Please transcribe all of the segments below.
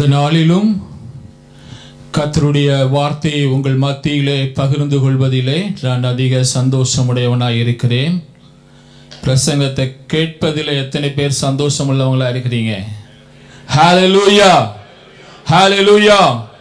இந்த நாளிலும் கர்த்தருடைய வார்த்தையை உங்கள் மத்தியிலே பகிர்ந்து கொள்வதிலே நான் அதிக சந்தோஷமுடையவனாய் இருக்கிறேன் பிரசங்கத்தை கேட்பதில் எத்தனை பேர் சந்தோஷம் உள்ளவங்களா இருக்கிறீங்க ஹalleluya ஹalleluya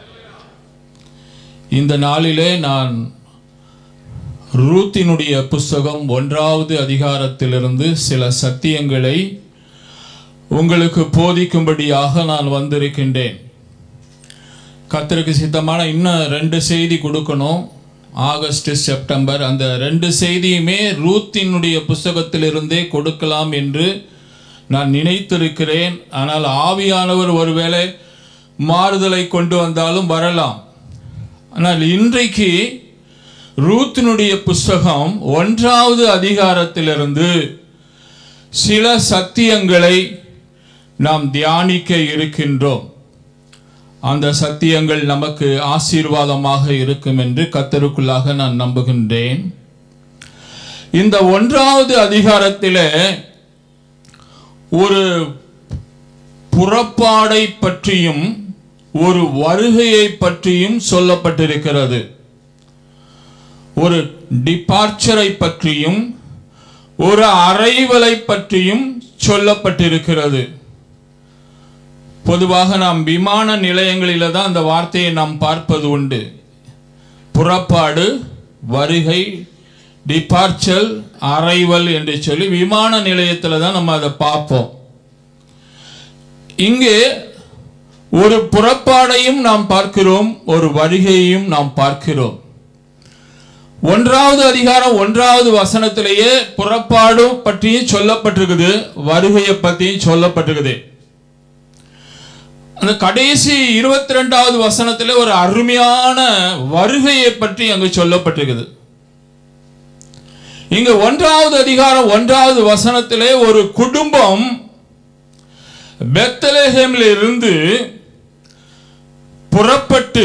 இந்த நாளிலே நான் ரூத்தினுடைய புஸ்தகம் ஒன்றாவது அதிகாரத்திலிருந்து சில சத்தியங்களை உங்களுக்கு போதிக்கும்படியாக நான் வந்திருக்கின்றேன் கர்த்தருக்கு சித்தமான இன்னும் ரெண்டு செய்தி கொடுக்கணும் ஆகஸ்ட் செப்டம்பர் அந்த ரெண்டு செய்தியுமே ரூத்தினுடைய புஸ்தகத்திலிருந்தே கொடுக்கலாம் என்று நான் நினைத்திருக்கிறேன் ஆனால் ஆவியானவர் ஒருவேளை மாறுதலை கொண்டு வந்தாலும் வரலாம் ஆனால் இன்றைக்கு ரூத்தினுடைய புஸ்தகம் ஒன்றாவது அதிகாரத்திலிருந்து சில சத்தியங்களை நாம் தியானிக்க இருக்கின்றோம் அந்த சத்தியங்கள் நமக்கு ஆசீர்வாதமாக இருக்கும் என்று கத்தருக்குள்ளாக நான் நம்புகின்றேன் இந்த ஒன்றாவது அதிகாரத்திலே ஒரு புறப்பாடை பற்றியும் ஒரு வருகையை பற்றியும் சொல்லப்பட்டிருக்கிறது ஒரு டிபார்ச்சரை பற்றியும் ஒரு அறைவலை பற்றியும் சொல்லப்பட்டிருக்கிறது பொதுவாக நாம் விமான நிலையங்களில தான் அந்த வார்த்தையை நாம் பார்ப்பது உண்டு புறப்பாடு வருகை டிபார்ச்சல் அரைவல் என்று சொல்லி விமான நிலையத்தில் தான் நம்ம அதை பார்ப்போம் இங்கே ஒரு புறப்பாடையும் நாம் பார்க்கிறோம் ஒரு வருகையையும் நாம் பார்க்கிறோம் ஒன்றாவது அதிகாரம் ஒன்றாவது வசனத்திலேயே புறப்பாடு பற்றியும் சொல்லப்பட்டிருக்குது வருகையை பற்றியும் சொல்லப்பட்டிருக்குது அந்த கடைசி இருபத்தி ரெண்டாவது வசனத்தில் ஒரு அருமையான வருகையை பற்றி அங்கு சொல்லப்பட்டிருக்குது இங்கு ஒன்றாவது அதிகாரம் ஒன்றாவது வசனத்திலே ஒரு குடும்பம் பெத்தலேஹேமில் இருந்து புறப்பட்டு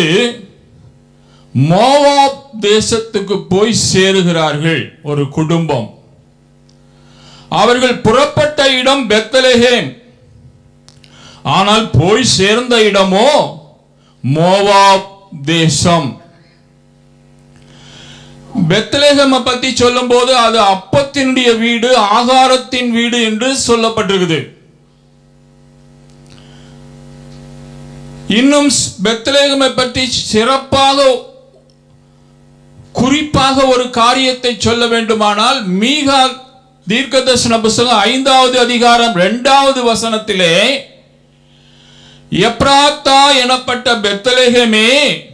மோவாப் தேசத்துக்கு போய் சேருகிறார்கள் ஒரு குடும்பம் அவர்கள் புறப்பட்ட இடம் பெத்தலேஹேம் ஆனால் போய் சேர்ந்த இடமோ மோவாப் தேசம் பெத்லேகம பத்தி சொல்லும் போது அது அப்பத்தினுடைய வீடு ஆகாரத்தின் வீடு என்று சொல்லப்பட்டிருக்குது இன்னும் பெத்லேகமை பற்றி சிறப்பாக குறிப்பாக ஒரு காரியத்தை சொல்ல வேண்டுமானால் மீகா தீர்க்கதர்சன புஸ்தகம் ஐந்தாவது அதிகாரம் இரண்டாவது வசனத்திலே எப்ராத்தா எனப்பட்ட பெத்தலேகமே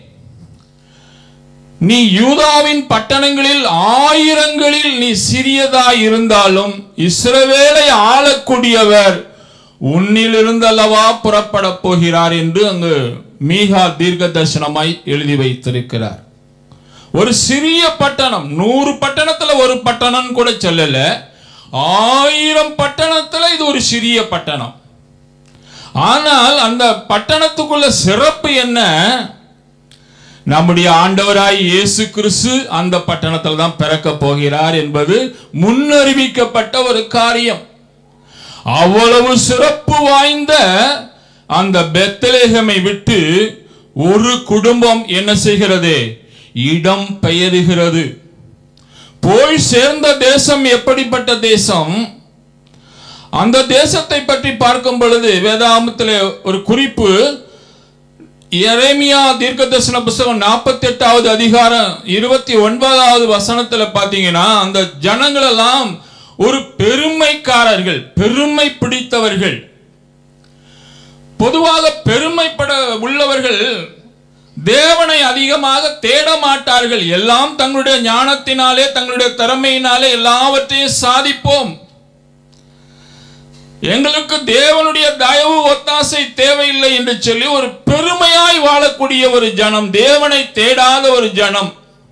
நீ யூதாவின் பட்டணங்களில் ஆயிரங்களில் நீ சிறியதாய் இருந்தாலும் இஸ்ரவேலை ஆளக்கூடியவர் உன்னிலிருந்து அல்லவா புறப்பட போகிறார் என்று அங்கு மீகா தீர்க்க தரிசனமாய் எழுதி வைத்திருக்கிறார் ஒரு சிறிய பட்டணம் நூறு பட்டணத்துல ஒரு பட்டணம் கூட சொல்லல ஆயிரம் பட்டணத்துல இது ஒரு சிறிய பட்டணம் ஆனால் அந்த பட்டணத்துக்குள்ள சிறப்பு என்ன நம்முடைய ஆண்டவராய் இயேசு கிறிஸ்து அந்த பட்டணத்தில் தான் பிறக்க போகிறார் என்பது முன்னறிவிக்கப்பட்ட ஒரு காரியம் அவ்வளவு சிறப்பு வாய்ந்த அந்த பெத்தலேகமை விட்டு ஒரு குடும்பம் என்ன செய்கிறது இடம் பெயருகிறது போய் சேர்ந்த தேசம் எப்படிப்பட்ட தேசம் அந்த தேசத்தை பற்றி பார்க்கும் பொழுது வேதாமத்தில் ஒரு குறிப்பு எரேமியா தீர்க்கதர்சன புஸ்தகம் நாற்பத்தி எட்டாவது அதிகாரம் இருபத்தி ஒன்பதாவது வசனத்துல பாத்தீங்கன்னா அந்த ஜனங்கள் எல்லாம் ஒரு பெருமைக்காரர்கள் பெருமை பிடித்தவர்கள் பொதுவாக பெருமைப்பட உள்ளவர்கள் தேவனை அதிகமாக தேட மாட்டார்கள் எல்லாம் தங்களுடைய ஞானத்தினாலே தங்களுடைய திறமையினாலே எல்லாவற்றையும் சாதிப்போம் எங்களுக்கு தேவனுடைய தயவு ஒத்தாசை தேவையில்லை என்று சொல்லி ஒரு பெருமையாய் வாழக்கூடிய ஒரு ஜனம் தேவனை தேடாத ஒரு ஜனம்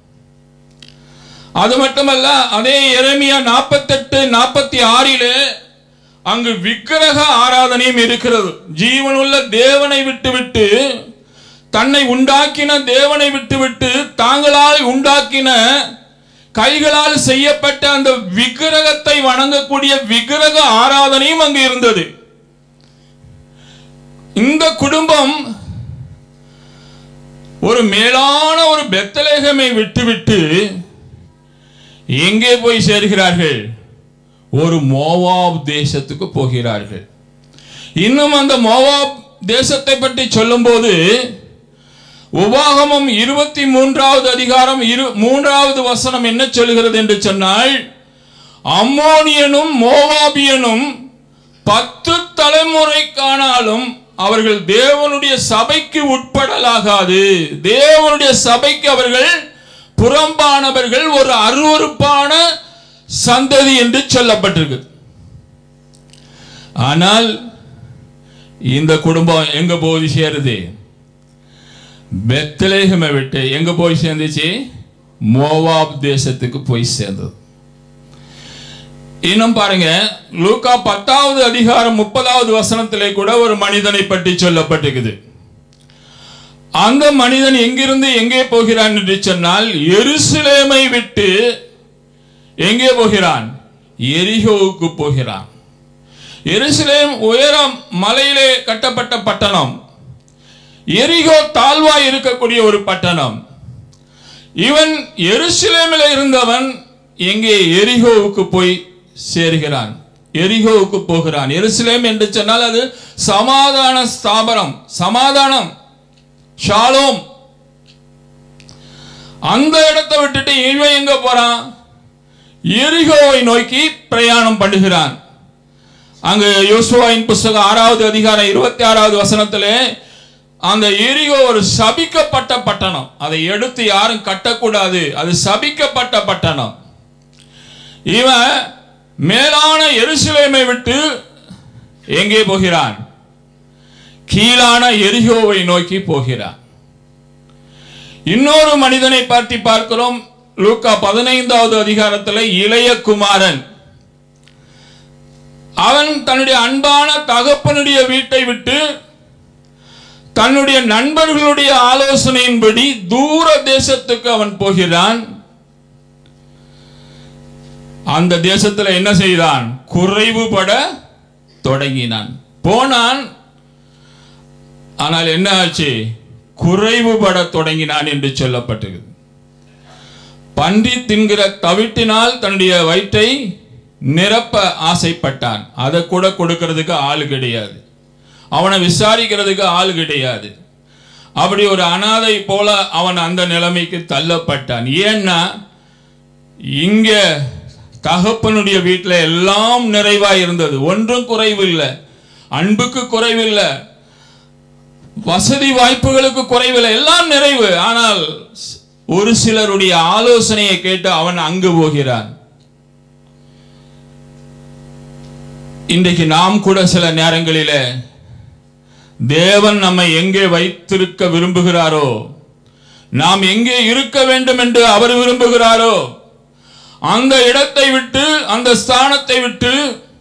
அது மட்டுமல்ல அதே எரேமியா நாற்பத்தெட்டு நாற்பத்தி ஆறிலே அங்கு விக்கிரக ஆராதனையும் இருக்கிறது ஜீவனுள்ள தேவனை விட்டுவிட்டு தன்னை உண்டாக்கின தேவனை விட்டுவிட்டு தாங்களால் உண்டாக்கின கைகளால் செய்யப்பட்ட அந்த விக்கிரகத்தை வணங்கக்கூடிய விக்கிரக ஆராதனையும் அங்கு இருந்தது இந்த குடும்பம் ஒரு மேலான ஒரு பெத்தலேகமை விட்டுவிட்டு எங்கே போய் சேர்கிறார்கள் ஒரு மோவாப் தேசத்துக்கு போகிறார்கள் இன்னும் அந்த மோவாப் தேசத்தை பற்றி சொல்லும்போது உபாகமம் இருபத்தி மூன்றாவது அதிகாரம் இரு மூன்றாவது வசனம் என்ன சொல்கிறது என்று சொன்னால் அம்மோனியனும் மோவாபியனும் பத்து தலைமுறைக்கானாலும் அவர்கள் தேவனுடைய சபைக்கு உட்படலாகாது தேவனுடைய சபைக்கு அவர்கள் புறம்பானவர்கள் ஒரு அருவருப்பான சந்ததி என்று சொல்லப்பட்டிருக்கு ஆனால் இந்த குடும்பம் எங்க போய் சேருது பெத்லேகமை விட்டு எங்க போய் சேர்ந்துச்சு மோவாப் தேசத்துக்கு போய் சேர்ந்தது இன்னும் பாருங்க லூக்கா பத்தாவது அதிகாரம் முப்பதாவது வசனத்திலே கூட ஒரு மனிதனை பற்றி சொல்லப்பட்டிருக்குது அந்த மனிதன் எங்கிருந்து எங்கே போகிறான் என்று சொன்னால் எருசலேமை விட்டு எங்கே போகிறான் எரிகோவுக்கு போகிறான் எருசலேம் உயரம் மலையிலே கட்டப்பட்ட பட்டணம் எரிகோ தாழ்வாய் இருக்கக்கூடிய ஒரு பட்டணம் இவன் எருசலேமில் இருந்தவன் எங்கே எரிகோவுக்கு போய் சேர்கிறான் எரிகோவுக்கு போகிறான் எருசலேம் என்று சொன்னால் அது சமாதான ஸ்தாபனம் சமாதானம் ஷாலோம் அந்த இடத்தை விட்டுட்டு இவன் எங்க போறான் எரிகோவை நோக்கி பிரயாணம் பண்ணுகிறான் அங்கு யோசுவாவின் புஸ்தகம் ஆறாவது அதிகாரம் இருபத்தி ஆறாவது வசனத்திலே அந்த எரிகோ ஒரு சபிக்கப்பட்ட பட்டணம் அதை எடுத்து யாரும் கட்டக்கூடாது அது சபிக்கப்பட்ட பட்டணம் இவன் மேலான எருசலேமை விட்டு எங்கே போகிறான் கீழான எரிகோவை நோக்கி போகிறான் இன்னொரு மனிதனை பற்றி பார்க்கிறோம் லூக்கா பதினைந்தாவது அதிகாரத்தில் இளைய குமாரன் அவன் தன்னுடைய அன்பான தகப்பனுடைய வீட்டை விட்டு தன்னுடைய நண்பர்களுடைய ஆலோசனையின்படி தூர தேசத்துக்கு அவன் போகிறான் அந்த தேசத்தில் என்ன செய்தான் குறைவுபட தொடங்கினான் போனான் ஆனால் என்ன ஆச்சு குறைவுபட தொடங்கினான் என்று சொல்லப்பட்டது பன்றி தின்கிற தவிட்டினால் தன்னுடைய வயிற்றை நிரப்ப ஆசைப்பட்டான் அதை கூட கொடுக்கிறதுக்கு ஆள் கிடையாது அவனை விசாரிக்கிறதுக்கு ஆள் கிடையாது அப்படி ஒரு அனாதை போல அவன் அந்த நிலைமைக்கு தள்ளப்பட்டான் ஏன்னா இங்க தகப்பனுடைய வீட்டில் எல்லாம் நிறைவா இருந்தது ஒன்றும் குறைவில்லை அன்புக்கு குறைவில்லை வசதி வாய்ப்புகளுக்கு குறைவில்லை எல்லாம் நிறைவு ஆனால் ஒரு சிலருடைய ஆலோசனையை கேட்டு அவன் அங்கு போகிறான் இன்றைக்கு நாம் கூட சில நேரங்களிலே தேவன் நம்மை எங்கே வைத்திருக்க விரும்புகிறாரோ நாம் எங்கே இருக்க வேண்டும் என்று அவர் விரும்புகிறாரோ அந்த இடத்தை விட்டு அந்த ஸ்தானத்தை விட்டு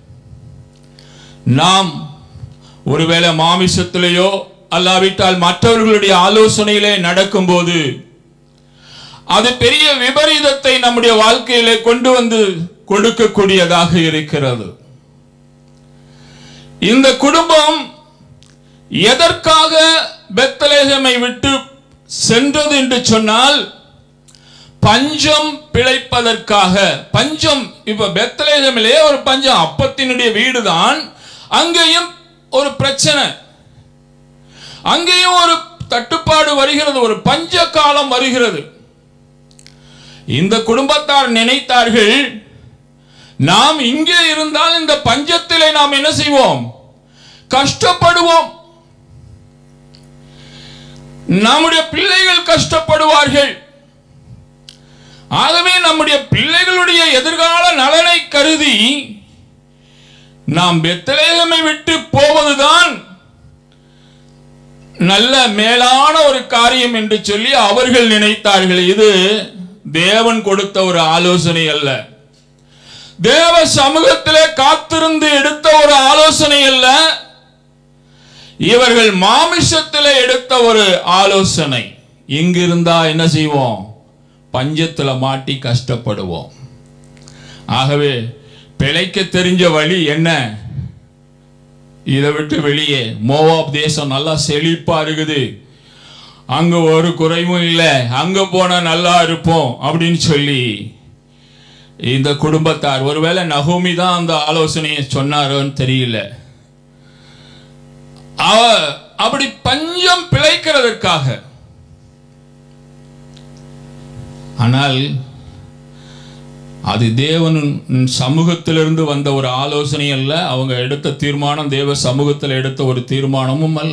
நாம் ஒருவேளை மாமிசத்திலேயோ அல்லாவிட்டால் மற்றவர்களுடைய ஆலோசனையிலே நடக்கும்போது அது பெரிய விபரீதத்தை நம்முடைய வாழ்க்கையிலே கொண்டு வந்து கொடுக்கக்கூடியதாக இருக்கிறது இந்த குடும்பம் எதற்காக பெத்தலேகமை விட்டு சென்றது என்று சொன்னால் பஞ்சம் பிழைப்பதற்காக பஞ்சம் இப்ப பெத்தலேகமிலே ஒரு பஞ்சம் அப்பத்தினுடைய வீடுதான் அங்கேயும் ஒரு பிரச்சனை அங்கேயும் ஒரு தட்டுப்பாடு வருகிறது ஒரு பஞ்ச காலம் வருகிறது இந்த குடும்பத்தார் நினைத்தார்கள் நாம் இங்கே இருந்தால் இந்த பஞ்சத்திலே நாம் என்ன செய்வோம் கஷ்டப்படுவோம் நம்முடைய பிள்ளைகள் கஷ்டப்படுவார்கள் ஆகவே நம்முடைய பிள்ளைகளுடைய எதிர்கால நலனை கருதி நாம் பெத்தலேகமை விட்டு போவதுதான் நல்ல மேலான ஒரு காரியம் என்று சொல்லி அவர்கள் நினைத்தார்கள் இது தேவன் கொடுத்த ஒரு ஆலோசனை அல்ல தேவ சமூகத்திலே காத்திருந்து எடுத்த ஒரு ஆலோசனை அல்ல இவர்கள் மாமிசத்திலே எடுத்த ஒரு ஆலோசனை இங்கிருந்தா என்ன செய்வோம் பஞ்சத்துல மாட்டி கஷ்டப்படுவோம் ஆகவே பிழைக்க தெரிஞ்ச வழி என்ன இதை விட்டு வெளியே மோவாப் தேசம் நல்லா செழிப்பா இருக்குது அங்க ஒரு குறைவும் இல்லை அங்க போனா நல்லா இருப்போம் அப்படின்னு சொல்லி இந்த குடும்பத்தார் ஒருவேளை நகோமி தான் அந்த ஆலோசனையை சொன்னாரோன்னு தெரியல அவ அப்படி பஞ்சம் பிழைக்கிறதற்காக ஆனால் அது தேவன் சமூகத்திலிருந்து வந்த ஒரு ஆலோசனை அல்ல அவங்க எடுத்த தீர்மானம் தேவ சமூகத்தில் எடுத்த ஒரு தீர்மானமும் அல்ல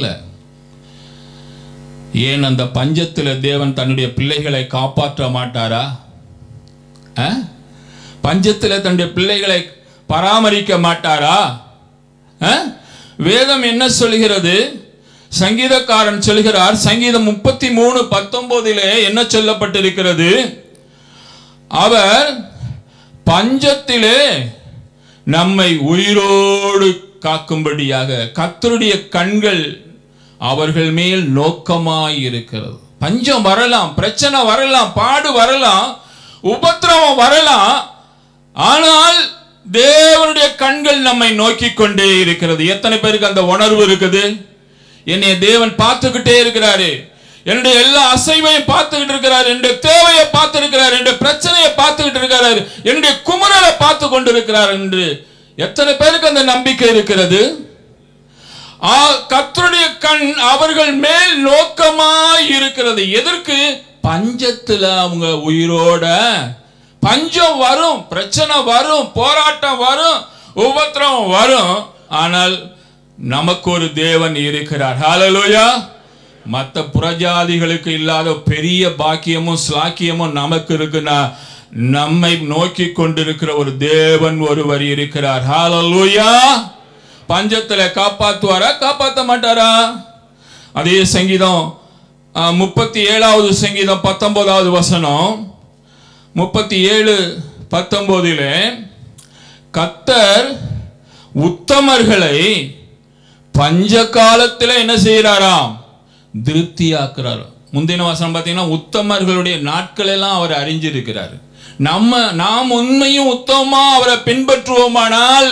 ஏன் அந்த பஞ்சத்தில் தேவன் தன்னுடைய பிள்ளைகளை காப்பாற்ற மாட்டாரா ஆ? பஞ்சத்தில் தன்னுடைய பிள்ளைகளை பராமரிக்க மாட்டாரா ஆ? வேதம் என்ன சொல்கிறது சங்கீதக்காரன் சொல்கிறார் சங்கீதம் முப்பத்தி மூணு பத்தொன்பதிலே என்ன சொல்லப்பட்டிருக்கிறது அவர் பஞ்சத்திலே நம்மை உயிரோடு காக்கும்படியாக கர்த்தருடைய கண்கள் அவர்கள் மேல் நோக்கமாய் இருக்கிறது பஞ்சம் வரலாம் பிரச்சனை வரலாம் பாடு வரலாம் உபத்திரவம் வரலாம் ஆனால் தேவனுடைய கண்கள் நம்மை நோக்கி கொண்டே இருக்கிறது எத்தனை பேருக்கு அந்த உணர்வு இருக்குது என்னைய தேவன் பார்த்துக்கிட்டே இருக்கிறாரு என்னுடைய எல்லா அசைவையும் பார்த்துக்கிட்டு இருக்கிறார் என்னுடைய தேவையை பார்த்து இருக்கிறார் என்னுடைய பிரச்சனையை பார்த்துக்கிட்டு இருக்கிறார் என்னுடைய குமரலை பார்த்து கொண்டு இருக்கிறார் என்று எத்தனை பேருக்கு அந்த நம்பிக்கை இருக்கிறது ஆ, கர்த்தருடைய கண் அவர்கள் மேல் நோக்கமாய் இருக்கிறது எதற்கு பஞ்சத்துல அவங்க உயிரோட பஞ்சம் வரும் பிரச்சனை வரும் போராட்டம் வரும் உபத்திரவம் வரும் ஆனால் நமக்கு ஒரு தேவன் இருக்கிறார் ஹalleluya மற்ற புறஜாதிகளுக்கு இல்லாத பெரிய பாக்கியமும் ஸ்லாக்கியமும் நமக்கு இருக்குன்னா நம்மை நோக்கி கொண்டிருக்கிற ஒரு தேவன் ஒருவர் இருக்கிறார் ஹalleluya பஞ்சத்துல காப்பாத்துவாரா காப்பாத்த மாட்டாரா அதே சங்கீதம் ஆ, முப்பத்தி ஏழாவது சங்கீதம் பத்தொன்பதாவது வசனம் முப்பத்தி ஏழு பத்தொன்பதிலே கத்தர் உத்தமர்களை பஞ்ச காலத்தில் என்ன செய்கிறாராம் திருப்தியாக்குறார் முந்தின வசனம் பார்த்தீங்கன்னா உத்தமர்களுடைய நாட்கள் எல்லாம் அவர் அறிஞ்சிருக்கிறார் நம்ம நாம் உண்மையும் உத்தமமா அவரை பின்பற்றுவோமானால்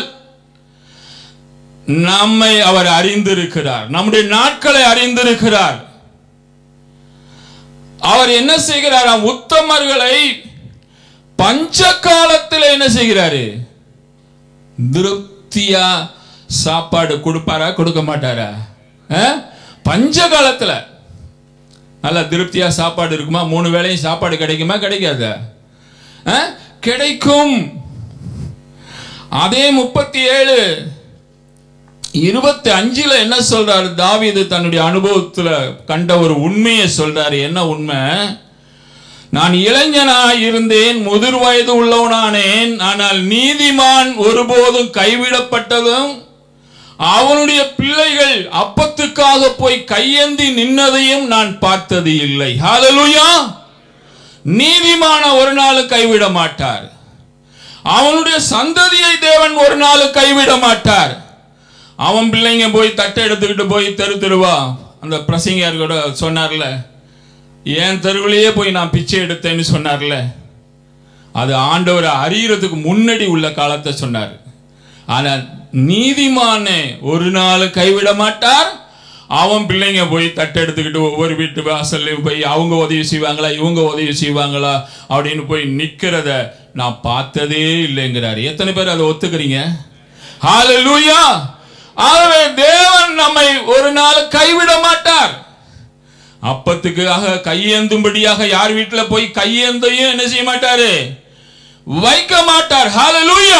நம்மை அவர் அறிந்திருக்கிறார் நம்முடைய நாட்களை அறிந்திருக்கிறார் அவர் என்ன செய்கிறாராம் உத்தமர்களை பஞ்ச காலத்தில் என்ன செய்கிறாரு திருப்தியா சாப்பாடு கொடுப்பாரா கொடுக்க மாட்டாரா அஹ்? பஞ்ச காலத்துல நல்ல திருப்தியா சாப்பாடு இருக்குமா மூணு வேளையும் சாப்பாடு கிடைக்குமா கிடைக்காதா அஹ்? கிடைக்கும் அதே முப்பத்தி ஏழு இருபத்தி அஞ்சுல என்ன சொல்றாரு தாவீது தன்னுடைய அனுபவத்துல கண்ட ஒரு உண்மையை சொல்றாரு என்ன உண்மை நான் இளைஞனாய் இருந்தேன் முதிர் வயது உள்ளவனானேன் ஆனால் நீதிமான் ஒருபோதும் கைவிடப்பட்டதும் அவனுடைய பிள்ளைகள் அப்பத்துக்காக போய் கையேந்தி நின்னதையும் நான் பார்த்தது இல்லை ஹalleluya நீதிமான ஒரு நாளும் கைவிட மாட்டார் அவனுடைய சந்ததியை தேவன் ஒரு நாளும் கைவிட மாட்டார் அவன் பிள்ளைங்க போய் தட்டை எடுத்துக்கிட்டு போய் தெரு தெருவா அந்த பிரசங்கியார் கூட சொன்னார்ல என் தெருவிலேயே போய் நான் பிச்சை எடுத்தேன்னு சொன்னார்ல அது ஆண்டவரை அறியறதுக்கு முன்னாடி உள்ள காலத்தை சொன்னார் ஆனால் நீதிமானே ஒரு நாள் கைவிட மாட்டார் அவன் பிள்ளைங்க போய் தட்டு எடுத்துக்கிட்டு ஒவ்வொரு வீட்டு வாசல்லையும் போய் அவங்க உதவி செய்வாங்களா இவங்க உதவி செய்வாங்களா அப்படின்னு போய் நிக்கிறத நான் பார்த்ததே இல்லைங்கிறாரு எத்தனை பேர் அதை ஒத்துக்கிறீங்க ஹalleluya ஆகவே தேவன் நம்மை ஒரு நாள் கைவிட மாட்டார் அப்பத்துக்காக கையேந்தும்படியாக யார் வீட்டுல போய் கையேந்தையும் என்ன செய்ய மாட்டாரு வைக்க மாட்டார் ஹalleluya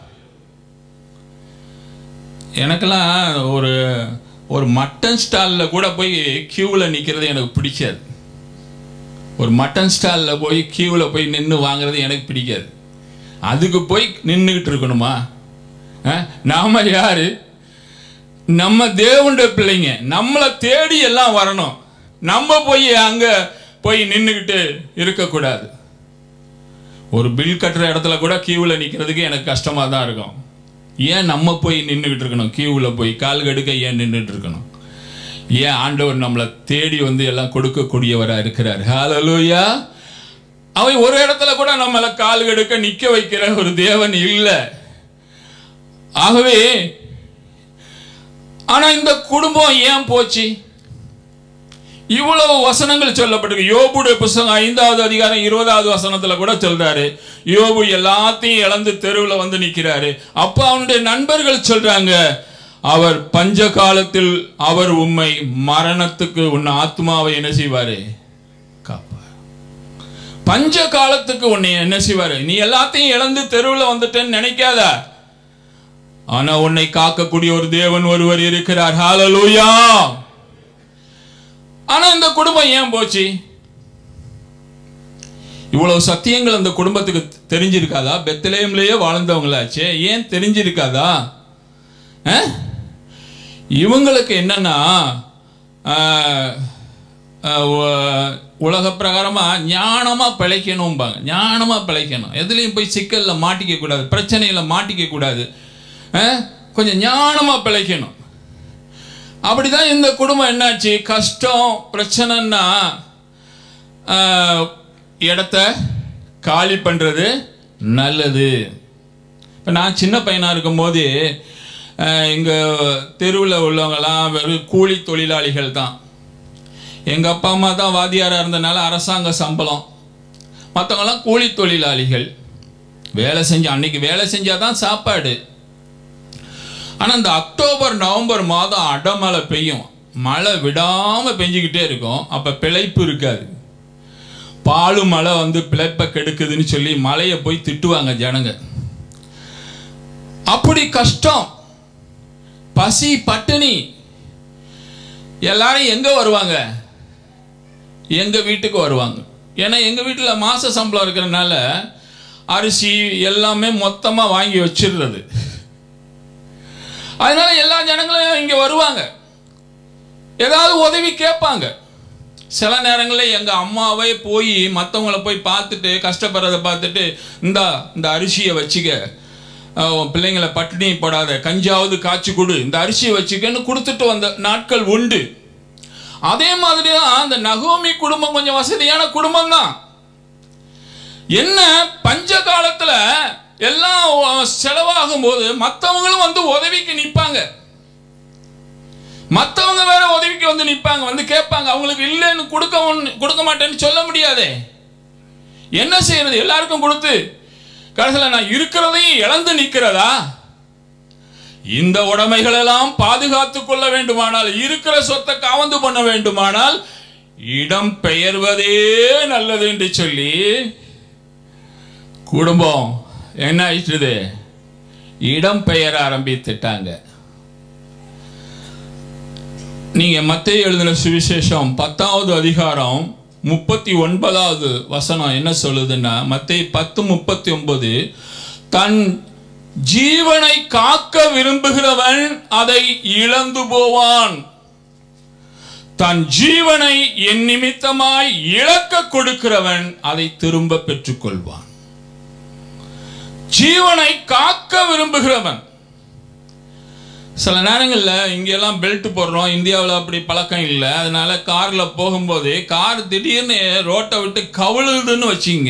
எனக்கெல்லாம் ஒரு ஒரு மட்டன் ஸ்டாலில் கூட போய் கியூவில் நிற்கிறது எனக்கு பிடிக்காது ஒரு மட்டன் ஸ்டாலில் போய் கியூவில் போய் நின்று வாங்குறது எனக்கு பிடிக்காது அதுக்கு போய் நின்றுக்கிட்டு இருக்கணுமா அஹ், நாம யாரு நம்ம தேவனுடைய பிள்ளைங்க நம்மளை தேடி எல்லாம் வரணும் நம்ம போய் அங்க போய் நின்றுக்கிட்டு இருக்கக்கூடாது ஒரு பில் கட்டுற இடத்துல கூட கியூவில் நிற்கிறதுக்கு எனக்கு கஷ்டமாக தான் இருக்கும் ஏன் நம்ம போய் நின்றுக்கிட்டு இருக்கணும் கியூவில் போய் கால் கடுக்க ஏன் நின்றுட்டு இருக்கணும் ஏன் ஆண்டவர் நம்மளை தேடி வந்து எல்லாம் கொடுக்கக்கூடியவராக இருக்கிறார் ஹalleluya அவன் ஒரு இடத்துல கூட நம்மளை கால் கடுக்க நிற்க வைக்கிற ஒரு தேவன் இல்லை ஆகவே ஆனா இந்த குடும்பம் ஏன் போச்சு இவ்வளவு வசனங்கள் சொல்லப்பட்டிருக்கு யோபுடைய புஸ்தகம் ஐந்தாவது அதிகாரம் இருபதாவது வசனத்துல கூட சொல்றாரு யோபு எல்லாத்தையும் இழந்து தெருவில் வந்து நிக்கிறாரு அப்ப அவனுடைய நண்பர்கள் சொல்றாங்க அவர் பஞ்ச காலத்தில் அவர் உம்மை மரணத்துக்கு உன் ஆத்மாவை என்ன செய்வாரு காப்பார் பஞ்ச காலத்துக்கு உன்னை என்ன செய்வாரு நீ எல்லாத்தையும் இழந்து தெருவில் வந்துட்டேன்னு நினைக்காத ஆனா உன்னை காக்கக்கூடிய ஒரு தேவன் ஒருவர் இருக்கிறார் ஹalleluya ஆனா இந்த குடும்பம் ஏன் போச்சு இவ்வளவு சத்தியங்கள் அந்த குடும்பத்துக்கு தெரிஞ்சிருக்காதா பெத்தலேம்லயே வாழ்ந்தவங்களாச்சே ஏன் தெரிஞ்சிருக்காதா அஹ்? இவங்களுக்கு என்னன்னா ஆஹ், ஆஹ், உ- உலக பிரகாரமா ஞானமா பிழைக்கணும்பாங்க ஞானமா பிழைக்கணும் எதுலையும் போய் சிக்கல்ல மாட்டிக்க கூடாது பிரச்சனையில மாட்டிக்க கூடாது அஹ், கொஞ்சம் ஞானமா பிழைக்கணும் அப்படிதான் இந்த குடும்பம் என்னாச்சு கஷ்டம் பிரச்சனைன்னா ஆஹ், இடத்த காலி பண்றது நல்லது இப்போ நான் சின்ன பையனாக இருக்கும்போது எங்கள் தெருவில் உள்ளவங்கலாம் வெறும் கூலி தொழிலாளிகள் தான் எங்கள் அப்பா அம்மா தான் வாத்தியாராக இருந்தனால அரசாங்க சம்பளம் மற்றவங்களாம் கூலி தொழிலாளிகள் வேலை செஞ்சு அன்னைக்கு வேலை செஞ்சால் தான் சாப்பாடு ஆனால் இந்த அக்டோபர் நவம்பர் மாதம் அடமழை பெய்யும் மழை விடாமல் பெஞ்சிக்கிட்டே இருக்கும் அப்போ பிழைப்பு இருக்காது பாலு மழை வந்து பிழைப்பை கெடுக்குதுன்னு சொல்லி மழையை போய் திட்டுவாங்க ஜனங்க அப்படி கஷ்டம் பசி பட்டினி எல்லாரும் எங்க வருவாங்க எங்க வீட்டுக்கு வருவாங்க ஏன்னா எங்க வீட்டில் மாச சம்பளம் இருக்கிறனால அரிசி எல்லாமே மொத்தமா வாங்கி வச்சிடுறது அதனால எல்லா ஜனங்களும் இங்க வருவாங்க ஏதாவது உதவி கேட்பாங்க சில நேரங்களில் எங்கள் அம்மாவே போய் மற்றவங்கள போய் பார்த்துட்டு கஷ்டப்படுறத பார்த்துட்டு இந்தா இந்த அரிசியை வச்சுக்க அஹ் உன் பிள்ளைங்களை பட்டினி போடாத கஞ்சாவது காய்ச்சி கொடு இந்த அரிசியை வச்சுக்கன்னு கொடுத்துட்டு வந்த நாட்கள் உண்டு அதே மாதிரி தான் அந்த நகோமி குடும்பம் கொஞ்சம் வசதியான குடும்பம் தான் என்ன பஞ்ச காலத்துல எல்லாம் செலவாகும் போது மற்றவங்களும் வந்து உதவிக்கு நிற்பாங்க மற்றவங்க வேற உதவிக்கு வந்து நிற்பாங்க வந்து கேட்பாங்க அவங்களுக்கு இல்லைன்னு கொடுக்க ஒண்ணு- கொடுக்க மாட்டேன்னு சொல்ல முடியாதே என்ன செய்யறது எல்லாருக்கும் கொடுத்து கடைசியில் நான் இருக்கிறதையும் இழந்து நிற்கிறதா இந்த உடைமைகள் எல்லாம் பாதுகாத்துக் கொள்ள வேண்டுமானால் இருக்கிற சொத்தை காவந்து பண்ண வேண்டுமானால் இடம் பெயர்வதே நல்லது என்று சொல்லி குடும்பம் என்ன ஆயிட்டுது இடம் பெயர ஆரம்பித்துட்டாங்க நீங்க மத்திய எழுதின சுவிசேஷம் பத்தாவது அதிகாரம் முப்பத்தி ஒன்பதாவது வசனம் என்ன சொல்லுதுன்னா மத்திய பத்து முப்பத்தி ஒன்பது தன் ஜீவனை காக்க விரும்புகிறவன் அதை இழந்து போவான் தன் ஜீவனை என் நிமித்தமாய் இழக்க கொடுக்கிறவன் அதை திரும்ப பெற்றுக்கொள்வான் ஜீவனை காக்க விரும்புகிறவன் சில நேரங்களில் இங்கெல்லாம் பெல்ட் போடுறோம் இந்தியாவில் அப்படி பழக்கம் இல்லை அதனால காரில் போகும்போது கார் திடீர்னு ரோட்டை விட்டு கவிழுதுன்னு வச்சிங்க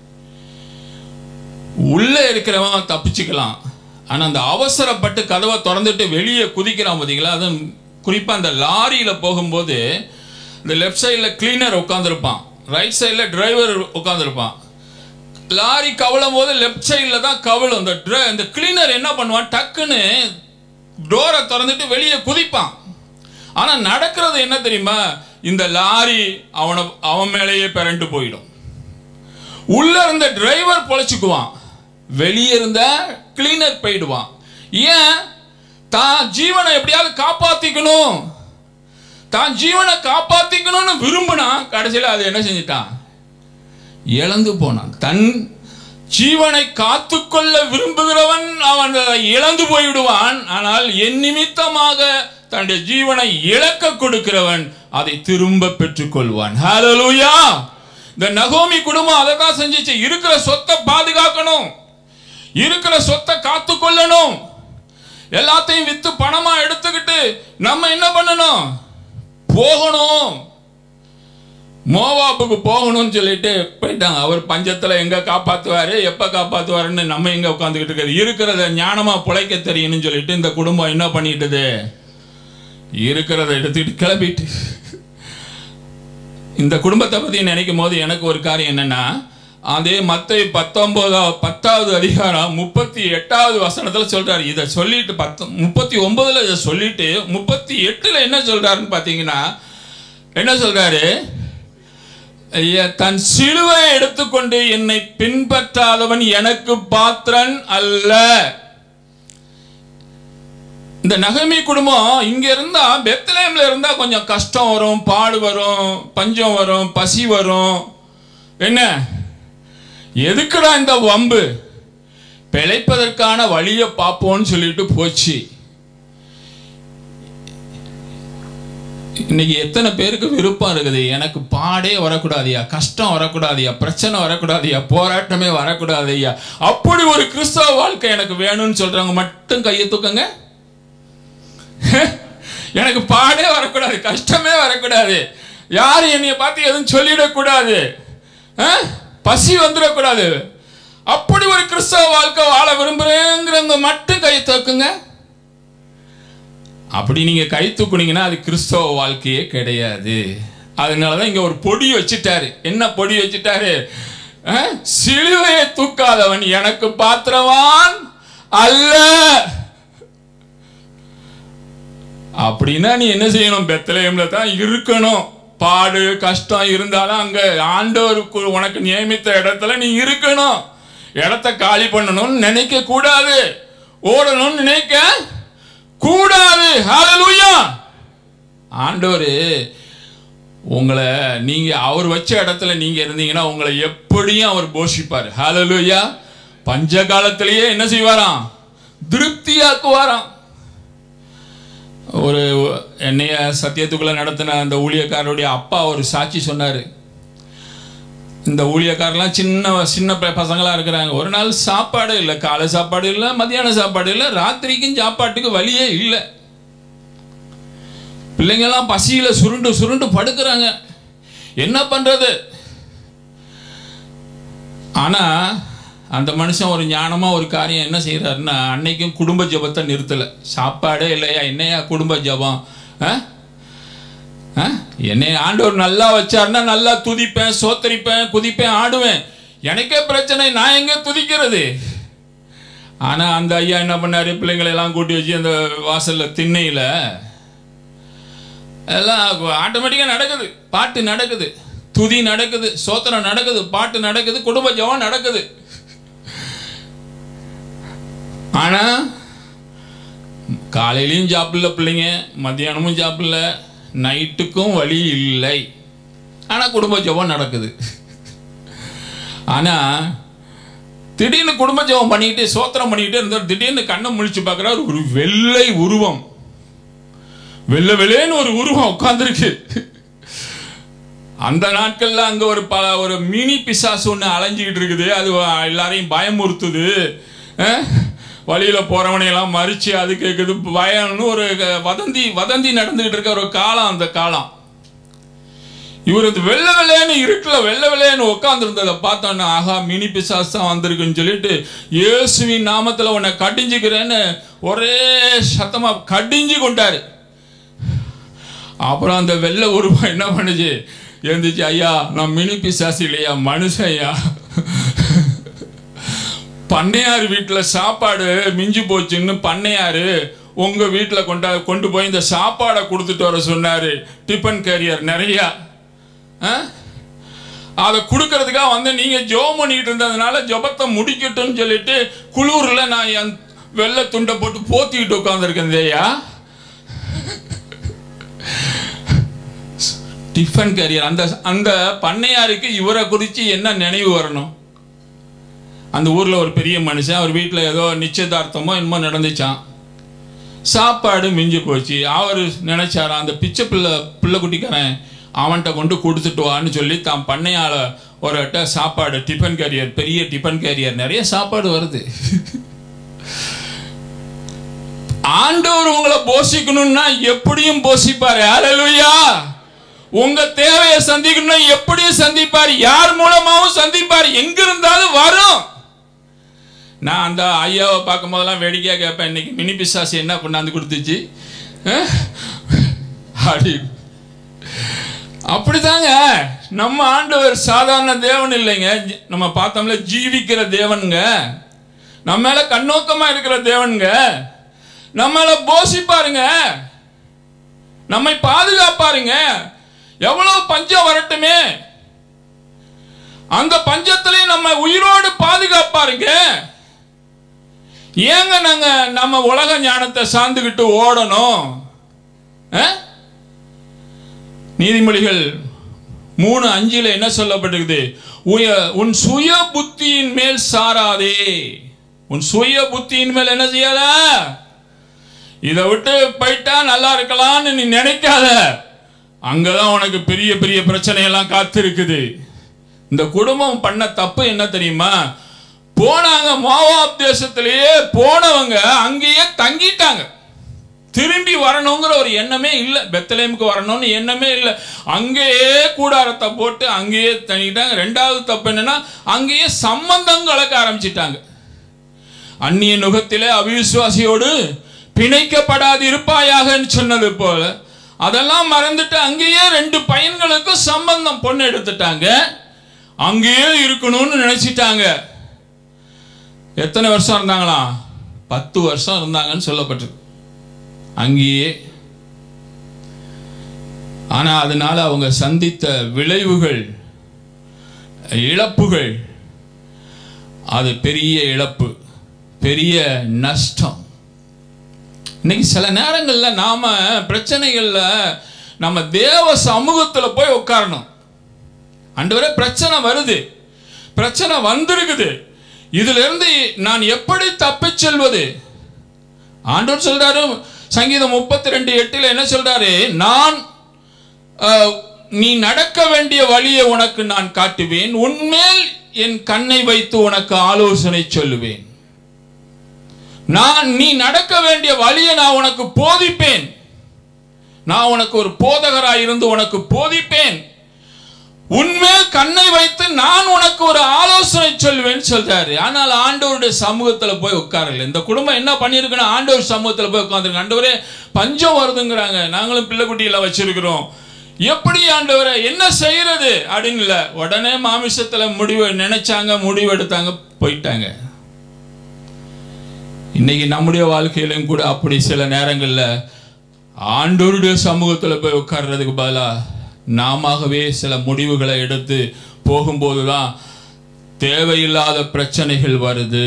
உள்ளே இருக்கிறவன் தப்பிச்சுக்கலாம் ஆனால் அந்த அவசரப்பட்டு கதவை திறந்துட்டு வெளியே குதிக்கிறான் பார்த்தீங்களா அதுவும் குறிப்பாக அந்த லாரியில் போகும்போது இந்த லெஃப்ட் சைடில் கிளீனர் உட்காந்துருப்பான் ரைட் சைடில் டிரைவர் உட்காந்துருப்பான் லாரி கவலும் போது லெஃப்ட் சைடில் தான் கவலும் இந்த dri- இந்த கிளீனர் என்ன பண்ணுவான் டக்குன்னு டோரை திறந்துட்டு வெளியே குதிப்பான் ஆனா நடக்கிறது என்ன தெரியுமா இந்த லாரி அவனை அவன் மேலேயே பிறண்டு போயிடும் உள்ள இருந்த டிரைவர் பொழைச்சுக்குவான் வெளியே இருந்த கிளீனர் போயிடுவான் ஏன் தான் ஜீவனை எப்படியாவது காப்பாத்திக்கணும் தான் ஜீவனை காப்பாத்திக்கணும்னு விரும்பினா கடைசியில் அது என்ன செஞ்சிட்டான் இழந்து போனான் தன் ஜீவனை காத்துக்கொள்ள விரும்புகிறவன் அவன் அதை இழந்து போய்விடுவான் ஆனால் என் நிமித்தமாக தன்னுடைய ஜீவனை இழக்க கொடுக்கிறவன் அதை திரும்ப பெற்றுக்கொள்வான் ஹalleluya இந்த நகோமி குடும்பம் அதை தான் செஞ்சுச்சு இருக்கிற சொத்தை பாதுகாக்கணும் இருக்கிற சொத்தை காத்துக்கொள்ளணும் எல்லாத்தையும் வித்து பணமா எடுத்துக்கிட்டு நம்ம என்ன பண்ணணும் போகணும் மோவாப்புக்கு போகணும்னு சொல்லிட்டு போயிட்டாங்க அவர் பஞ்சத்துல எங்க காப்பாத்துவாரு எப்ப காப்பாத்துவாருன்னு நம்ம எங்க உட்காந்துக்கிட்டு இருக்காரு இருக்கிறத ஞானமா பிழைக்க தெரியணும்னு சொல்லிட்டு இந்த குடும்பம் என்ன பண்ணிட்டுது இருக்கிறத எடுத்துக்கிட்டு கிளம்பிட்டு இந்த குடும்பத்தை பற்றி நினைக்கும் போது எனக்கு ஒரு காரியம் என்னன்னா அதே மத்த பத்தொன்பதாவது பத்தாவது அதிகாரம் முப்பத்தி எட்டாவது வசனத்தில் சொல்றாரு இதை சொல்லிட்டு பத்து முப்பத்தி ஒன்பதுல இதை சொல்லிட்டு முப்பத்தி எட்டுல என்ன சொல்றாருன்னு பார்த்தீங்கன்னா என்ன சொல்றாரு ஐயா, தன் சிலுவை எடுத்துக்கொண்டு என்னை பின்பற்றாதவன் எனக்கு பாத்திரன் அல்ல இந்த நகமி குடும்பம் இங்க இருந்தா பெத்லேம்ல இருந்தா கொஞ்சம் கஷ்டம் வரும் பாடு வரும் பஞ்சம் வரும் பசி வரும் என்ன எதுக்குடா இந்த வம்பு பிழைப்பதற்கான வழியை பார்ப்போம்னு சொல்லிட்டு போச்சு இன்னைக்கு எத்தனை பேருக்கு விருப்பம் இருக்குது எனக்கு பாடே வரக்கூடாதியா கஷ்டம் வரக்கூடாதியா பிரச்சனை வரக்கூடாதியா போராட்டமே வரக்கூடாதியா அப்படி ஒரு கிறிஸ்தவ வாழ்க்கை எனக்கு வேணும்னு சொல்றவங்க மட்டும் கையை தூக்குங்க எனக்கு பாடே வரக்கூடாது கஷ்டமே வரக்கூடாது யாரும் என்னைய பார்த்து எதுவும் சொல்லிடக்கூடாது ஆ? பசி வந்துடக்கூடாது அப்படி ஒரு கிறிஸ்தவ வாழ்க்கை வாழ விரும்புறேங்கிறவங்க மட்டும் கை தூக்குங்க அப்படி நீங்க கை தூக்குனீங்கன்னா அது கிறிஸ்தவ வாழ்க்கையே கிடையாது அதனாலதான் இங்க ஒரு பொடி வச்சுட்டாரு என்ன பொடி வச்சுட்டாரு ஆ? சிலுவையை தூக்காதவன் எனக்கு பாத்திரவான் அல்ல அப்படின்னா நீ என்ன செய்யணும் பெத்தலேம்ல தான் இருக்கணும் பாடு கஷ்டம் இருந்தாலும் அங்க ஆண்டவருக்கு உனக்கு நியமித்த இடத்துல நீ இருக்கணும் இடத்த காலி பண்ணணும்னு நினைக்க கூடாது ஓடணும்னு நினைக்க கூடாது ஹalleluya ஆண்டவர் உங்களை நீங்க அவர் வச்ச இடத்துல நீங்க இருந்தீங்கன்னா உங்களை எப்படியும் அவர் போஷிப்பார் ஹalleluya பஞ்ச காலத்திலேயே என்ன செய்வாராம் திருப்தியாக்குவாராம் ஒரு என்னைய சத்தியத்துக்குள்ள நடத்தின அந்த ஊழியக்காரருடைய அப்பா ஒரு சாட்சி சொன்னார் இந்த ஊழியக்காரெல்லாம் சின்ன சின்ன ப- பசங்களா இருக்கிறாங்க ஒரு நாள் சாப்பாடு இல்லை காலை சாப்பாடு இல்லை மத்தியான சாப்பாடு இல்லை ராத்திரிக்கும் சாப்பாட்டுக்கு வழியே இல்லை பிள்ளைங்கெல்லாம் பசியில சுருண்டு சுருண்டு படுக்கிறாங்க என்ன பண்றது ஆனா அந்த மனுஷன் ஒரு ஞானமா ஒரு காரியம் என்ன செய்யறாருன்னா அன்னைக்கும் குடும்ப ஜெபத்தை நிறுத்தல சாப்பாடே இல்லையா என்னையா குடும்ப ஜெபம் ஆ? ஆ? என்னை ஆண்டவர் நல்லா வச்சாருன்னா நல்லா துதிப்பேன் சோத்தரிப்பேன் குதிப்பேன் ஆடுவேன் எனக்கே பிரச்சனை நான் எங்க துதிக்கிறது ஆனா அந்த ஐயா என்ன பண்ணாரு பிள்ளைங்களை எல்லாம் கூட்டி வச்சு அந்த வாசல்ல திண்ணையில எல்லாம் ஆட்டோமேட்டிக்காக நடக்குது பாட்டு நடக்குது துதி நடக்குது சோத்திரம் நடக்குது பாட்டு நடக்குது குடும்ப ஜெபம் நடக்குது ஆனா காலையிலையும் சாப்பிடல பிள்ளைங்க மத்தியானமும் சாப்பிடல நைட்டுக்கும் வழி இல்லை ஆனா குடும்ப ஜெபம் நடக்குது ஆனா திடீர்னு குடும்ப ஜெபம் பண்ணிக்கிட்டு சோத்திரம் பண்ணிக்கிட்டே இருந்தார் திடீர்னு கண்ணை முழிச்சு பார்க்குறாரு ஒரு வெள்ளை உருவம் வெள்ளை வெள்ளேன்னு ஒரு உருவம் உட்கார்ந்துருக்கு அந்த நாட்கள்ல அங்க ஒரு பல ஒரு மினி பிசாசு ஒன்று அலைஞ்சிக்கிட்டு இருக்குது அது எல்லாரையும் பயமுறுத்துது அஹ்? வழியில போறவனையெல்லாம் மறிச்சு அது கேட்குது பயம்னு ஒரு வதந்தி வதந்தி நடந்துகிட்டு இருக்க ஒரு காலம் அந்த காலம் இவர் இந்த வெள்ளை வெள்ளைன்னு இருட்டுல வெள்ளை வெள்ளைன்னு உட்காந்துருந்ததை பார்த்தோன்னா ஆஹா மினி பிசாஸ் தான் வந்திருக்குன்னு சொல்லிட்டு இயேசுவின் நாமத்துல உன்னை கடிஞ்சுக்கிறேன்னு ஒரே சத்தமா கடிஞ்சு கொண்டாரு அப்புறம் அந்த வெள்ளை உருவம் என்ன பண்ணுச்சு எழுந்துச்சு ஐயா நான் மினி பிசாசு இல்லையா மனுஷன் ஐயா பண்ணையார் வீட்டில் சாப்பாடு மிஞ்சி போச்சுன்னு பண்ணையாரு உங்க வீட்டில் கொண்டா கொண்டு போய் இந்த சாப்பாடை கொடுத்துட்டு வர சொன்னாரு டிஃபன் கேரியர் நிறையா ஆ? அதை கொடுக்கறதுக்காக வந்து நீங்க ஜோம் பண்ணிட்டு இருந்ததுனால ஜபத்தை முடிக்கட்டும்னு சொல்லிட்டு குளூர்ல நான் என் வெள்ளை துண்டை போட்டு போத்திக்கிட்டு உட்காந்துருக்கேன் ஐயா டிஃபன் கேரியர் அந்த அந்த பண்ணையாருக்கு இவரை குறித்து என்ன நினைவு வரணும் அந்த ஊர்ல ஒரு பெரிய மனுஷன் அவர் வீட்டில் ஏதோ நிச்சயதார்த்தமோ என்னமோ நடந்துச்சான் சாப்பாடு மிஞ்சி போச்சு அவர் நினைச்சாராம் அந்த பிச்சை பிள்ளை பிள்ளை குட்டிக்காரன் அவன்கிட்ட கொண்டு கொடுத்துட்டு வான்னு சொல்லி தான் பண்ணையால ஒரு அட்டை சாப்பாடு டிஃபன் கேரியர் பெரிய டிஃபன் கேரியர் நிறைய சாப்பாடு வருது ஆண்டவர் உங்களை போஷிக்கணும்னா எப்படியும் போஷிப்பாரு ஹalleluya உங்க தேவையை சந்திக்கணும்னா எப்படியும் சந்திப்பார் யார் மூலமாவும் சந்திப்பார் எங்க இருந்தாலும் வரும் நான் அந்த ஐயாவை பார்க்கும் போதெல்லாம் வேடிக்கையாக கேட்பேன் இன்னைக்கு மினி பிசாசு என்ன கொண்டாந்து கொடுத்துச்சு அஹ்? அப்படி அப்படிதாங்க நம்ம ஆண்டவர் சாதாரண தேவன் இல்லைங்க ஜி- நம்ம பார்த்தோம்ல ஜீவிக்கிற தேவனுங்க நம்ம மேல கண்ணோக்கமா இருக்கிற தேவனுங்க நம்ம மேல போசிப்பாருங்க நம்மை பாதுகாப்பாருங்க எவ்வளவு பஞ்சம் வரட்டுமே அந்த பஞ்சத்திலையும் நம்ம உயிரோடு பாதுகாப்பாருங்க ஏங்க நாங்க நம்ம உலக ஞானத்தை சார்ந்துகிட்டு ஓடணும் ஆ? நீதிமொழிகள் மூணு அஞ்சுல என்ன சொல்லப்பட்டிருக்குது உய- உன் சுய புத்தியின் மேல் சாராதே உன் சுய புத்தியின் மேல் என்ன செய்யாத இதை விட்டு போயிட்டா நல்லா இருக்கலாம்னு நீ நினைக்காத அங்கதான் உனக்கு பெரிய பெரிய பிரச்சனையெல்லாம் காத்திருக்குது இந்த குடும்பம் பண்ண தப்பு என்ன தெரியுமா போனாங்க மோவாப் தேசத்திலேயே போனவங்க அங்கேயே தங்கிட்டாங்க திரும்பி வரணுங்கிற ஒரு எண்ணமே இல்லை பெத்தலேமுக்கு வரணும்னு எண்ணமே இல்லை அங்கேயே கூடாரத்தை போட்டு அங்கேயே தங்கிட்டாங்க ரெண்டாவது தப்பு என்னன்னா அங்கேயே சம்பந்தம் கலக்க ஆரம்பிச்சிட்டாங்க அந்நிய நுகத்திலே அவிசுவாசியோடு பிணைக்கப்படாது இருப்பாயாகன்னு சொன்னது போல அதெல்லாம் மறந்துட்டு அங்கேயே ரெண்டு பையன்களுக்கும் சம்பந்தம் பொண்ணு எடுத்துட்டாங்க அங்கேயே இருக்கணும்னு நினைச்சிட்டாங்க எத்தனை வருஷம் இருந்தாங்களா பத்து வருஷம் இருந்தாங்கன்னு சொல்லப்பட்டிருக்கு அங்கேயே ஆனா அதனால அவங்க சந்தித்த விளைவுகள் இழப்புகள் அது பெரிய இழப்பு பெரிய நஷ்டம் இன்னைக்கு சில நேரங்கள்ல நாம பிரச்சனைகள்ல நம்ம தேவ சமூகத்துல போய் உட்காரணும் ஆண்டவரே பிரச்சனை வருது பிரச்சனை வந்திருக்குது இதுல இருந்து நான் எப்படி தப்பிச் செல்வது ஆண்டவர் சொல்றாரு சங்கீதம் முப்பத்தி ரெண்டு எட்டுல என்ன சொல்றாரு நான் அஹ், நீ நடக்க வேண்டிய வழியை உனக்கு நான் காட்டுவேன் உன்மேல் என் கண்ணை வைத்து உனக்கு ஆலோசனை சொல்லுவேன் நான் நீ நடக்க வேண்டிய வழியை நான் உனக்கு போதிப்பேன் நான் உனக்கு ஒரு போதகராய் இருந்து உனக்கு போதிப்பேன் உன்மேல் கண்ணை வைத்து நான் உனக்கு ஒரு ஆலோசனை சொல்வேன்னு சொல்றாரு ஆனால் ஆண்டவருடைய சமூகத்துல போய் உட்காரல இந்த குடும்பம் என்ன பண்ணிருக்கணும் ஆண்டவர் சமூகத்துல போய் உட்காந்துருக்கு ஆண்டவரே பஞ்சம் வருதுங்கிறாங்க நாங்களும் பிள்ளைக்குட்டியில வச்சிருக்கிறோம் எப்படி ஆண்டவரை என்ன செய்யறது அப்படின்னு இல்ல உடனே மாமிசத்துல முடிவு நினைச்சாங்க முடிவு எடுத்தாங்க போயிட்டாங்க இன்னைக்கு நம்முடைய வாழ்க்கையிலும் கூட அப்படி சில நேரங்கள்ல ஆண்டோருடைய சமூகத்துல போய் உட்கார்றதுக்கு பதிலா நாமவே சில முடிவுகளை எடுத்து போகும்போதுதான் தேவையில்லாத பிரச்சனைகள் வருது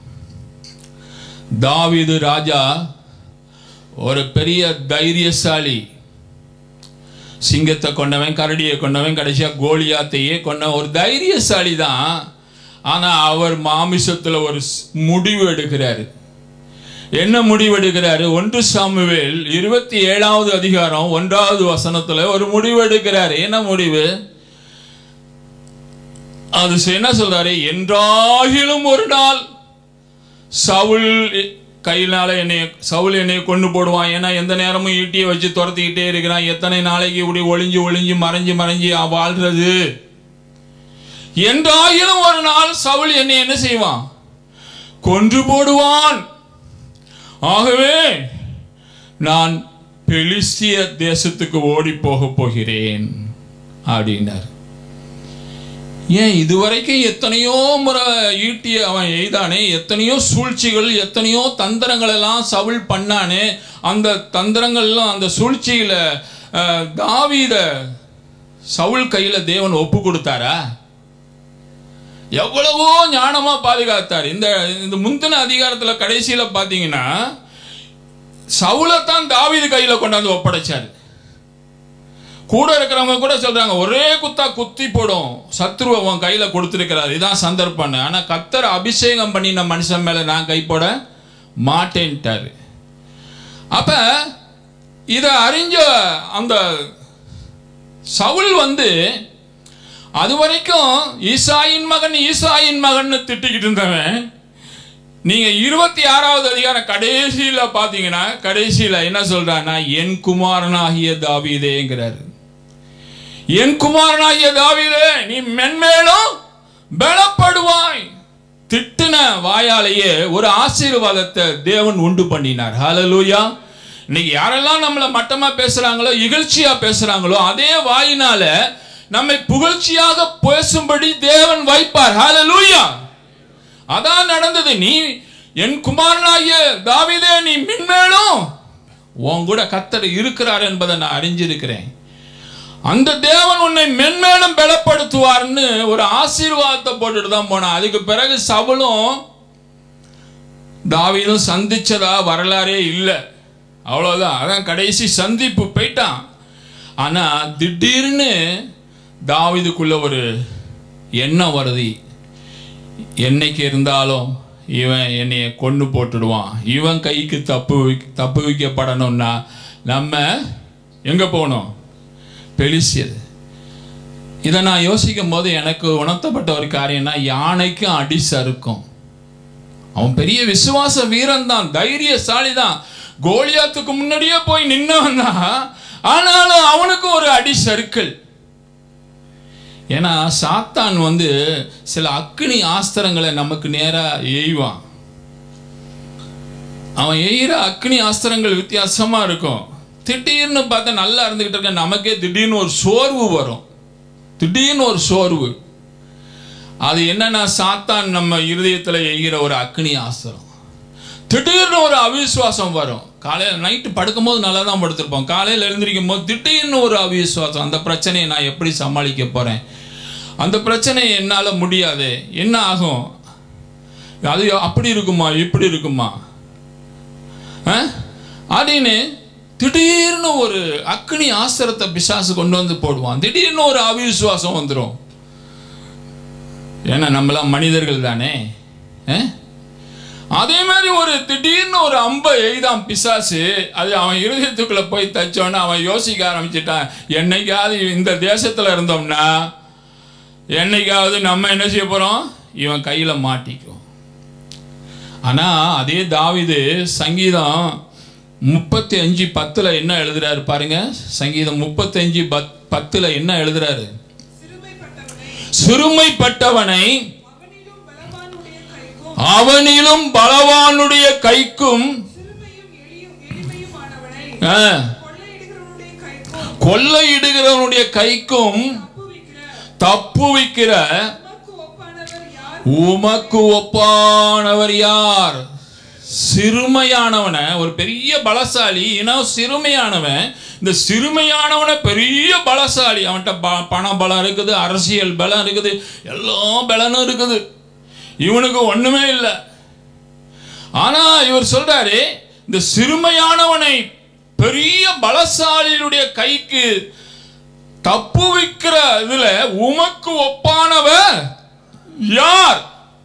தாவீது ராஜா ஒரு பெரிய தைரியசாலி சிங்கத்தை கொண்டவன் கரடியை கொண்டவன் கடைசியா கோலியாத்தையே கொண்ட ஒரு தைரியசாலி தான் ஆனா அவர் மாமிசத்துல ஒரு ஸ்- முடிவு எடுக்கிறாரு என்ன முடிவு எடுக்கிறாரு ஒன்று சாமுவேல் இருபத்தி ஏழாவது அதிகாரம் ஒன்றாவது வசனத்துல ஒரு முடிவு எடுக்கிறாரு என்ன முடிவு அது என்ன சொல்றாரு என்றாகிலும் ஒரு நாள் சவுல் கையினால என்னை சவுல் என்னை கொண்டு போடுவான் ஏன்னா எந்த நேரமும் ஈட்டியை வச்சு துரத்திக்கிட்டே இருக்கிறான் எத்தனை நாளைக்கு இப்படி ஒளிஞ்சு ஒளிஞ்சு மறைஞ்சு மறைஞ்சு அவன் வாழ்றது என்றாகிலும் ஒரு நாள் சவுல் என்னை என்ன செய்வான் கொன்று போடுவான் ஆகவே நான் பெலிஸ்திய தேசத்துக்கு ஓடி போக போகிறேன் அப்படின்னார் ஏன் இதுவரைக்கும் எத்தனையோ முறை ஈட்டி அவன் எய்தானே எத்தனையோ சூழ்ச்சிகள் எத்தனையோ தந்திரங்கள் எல்லாம் சவுல் பண்ணானே அந்த தந்திரங்கள்லாம் அந்த சூழ்ச்சியில அஹ், தாவீத சவுல் கையில தேவன் ஒப்பு கொடுத்தாரா எவ்வளவோ ஞானமா பாதுகாத்தார் இந்த இந்த முந்தின அதிகாரத்துல கடைசியில பாத்தீங்கன்னா சவுலத்தான் தாவீது கையில கொண்டாந்து ஒப்படைச்சாரு கூட இருக்கிறவங்க கூட சொல்றாங்க ஒரே குத்தா குத்தி போடும் சத்ருவை உன் கையில கொடுத்திருக்கிறார் இதான் சந்தர்ப்பம் ஆனா கத்தர் அபிஷேகம் பண்ணின மனுஷன் மேல நான் கை போட மாட்டேன்ட்டாரு அப்ப இத அறிஞ்ச அந்த சவுல் வந்து அது வரைக்கும் ஈசாயின் மகன் ஈசாயின் மகன் திட்டிக்கிட்டு இருந்தவன் நீங்க இருபத்தி ஆறாவது அதிகாரம் கடைசியில பாத்தீங்கன்னா கடைசியில என்ன சொல்றான்னா என் குமாரனாகிய தாவீதேங்கிறாரு என் குமாரனாகிய தாவீதே நீ மென்மேலும் பலப்படுவாய் திட்டின வாயாலேயே ஒரு ஆசீர்வாதத்தை தேவன் உண்டு பண்ணினார் ஹalleluya இன்னைக்கு யாரெல்லாம் நம்மளை மட்டமா பேசுறாங்களோ இகழ்ச்சியா பேசுறாங்களோ அதே வாயினால நம்மை புகழ்ச்சியாக பேசும்படி தேவன் வைப்பார் ஹalleluya அதான் நடந்தது நீ என் குமாரனாகிய தாவீதே நீ மின்மேலும் உன் கூட கத்தர் இருக்கிறார் என்பதை நான் அறிஞ்சிருக்கிறேன் அந்த தேவன் உன்னை மென்மேலும் பலப்படுத்துவார்னு ஒரு ஆசீர்வாதத்தை போட்டுட்டு தான் போனான் அதுக்கு பிறகு சவுலும் தாவீதும் சந்திச்சதா வரலாறே இல்லை அவ்வளோதான் அதான் கடைசி சந்திப்பு போயிட்டான் ஆனா திடீர்னு தாவீதுக்குள்ள ஒரு எண்ணம் வருது என்னைக்கு இருந்தாலும் இவன் என்னைய கொண்டு போட்டுடுவான் இவன் கைக்கு தப்பு வை- தப்பு வைக்கப்படணும்னா நம்ம எங்க போகணும் பெலிசியது இதை நான் யோசிக்கும் போது எனக்கு உணர்த்தப்பட்ட ஒரு காரியம்னா யானைக்கும் அடி சறுக்கும் அவன் பெரிய விசுவாச வீரன் தான் தைரியசாலி தான் கோலியாத்துக்கு முன்னாடியே போய் நின்னவன் தான் ஆனாலும் அவனுக்கு ஒரு அடி சறுக்கல் ஏன்னா சாத்தான் வந்து சில அக்கினி ஆஸ்திரங்களை நமக்கு நேரா எய்வான் அவன் எய்கிற அக்னி ஆஸ்திரங்கள் வித்தியாசமா இருக்கும் திடீர்னு பார்த்தா நல்லா இருந்துகிட்டு இருக்க நமக்கே திடீர்னு ஒரு சோர்வு வரும் திடீர்னு ஒரு சோர்வு அது என்னன்னா சாத்தான் நம்ம இருதயத்தில் எய்கிற ஒரு அக்னி ஆஸ்திரம் திடீர்னு ஒரு அவிசுவாசம் வரும் காலையில் நைட்டு படுக்கும்போது நல்லா தான் படுத்திருப்போம் காலையில் எழுந்திருக்கும் போது திடீர்னு ஒரு அவிசுவாசம் அந்த பிரச்சனையை நான் எப்படி சமாளிக்க போகிறேன் அந்த பிரச்சனை என்னால் முடியாது என்ன ஆகும் அது அப்படி இருக்குமா இப்படி இருக்குமா ஆ? அப்படின்னு திடீர்னு ஒரு அக்னி ஆஸ்திரத்தை பிசாசு கொண்டு வந்து போடுவான் திடீர்னு ஒரு அவிசுவாசம் வந்துடும் ஏன்னா நம்மளாம் மனிதர்கள் தானே ஆ? அதே மாதிரி ஒரு திடீர்னு ஒரு அம்பை எய்தான் பிசாசு அது அவன் இருதயத்துக்குள்ள போய் தச்சோன்னு அவன் யோசிக்க ஆரம்பிச்சிட்டான் என்னைக்காவது இந்த தேசத்துல இருந்தோம்னா என்னைக்காவது நம்ம என்ன செய்ய போறோம் இவன் கையில மாட்டிக்கும் ஆனா அதே தாவிது சங்கீதம் முப்பத்தி அஞ்சு பத்துல என்ன எழுதுறாரு பாருங்க சங்கீதம் முப்பத்தி அஞ்சு பத்துல என்ன எழுதுறாரு சிறுமைப்பட்டவனை சிறுமைப்பட்டவனை அவனிலும் பலவானுடைய கைக்கும் அவனிலும் பலவானுடைய கைக்கும் சிறுமையும் எளியும் எளிமையுமானவனை ஆ, கொள்ளையிடுகிறவனுடைய கைக்கும் கொள்ளையிடுகிறவனுடைய கைக்கும் தப்புவிக்கிற தப்புவிக்கிற உமக்கு ஒப்பானவர் யார் உமக்கு ஒப்பானவர் யார் சிறுமையானவனை ஒரு பெரிய பலசாலி இன்னும் சிறுமையானவன் இந்த சிறுமையானவனை பெரிய பலசாலி அவன்கிட்ட ப- பண பலம் இருக்குது அரசியல் பலம் இருக்குது எல்லா பலனும் இருக்குது இவனுக்கு ஒண்ணுமே இல்லை ஆனா இவர் சொல்றாரு இந்த சிறுமையானவனை பெரிய பலசாலியுடைய கைக்கு தப்புவிக்கிற இதுல உமக்கு ஒப்பானவர் யார்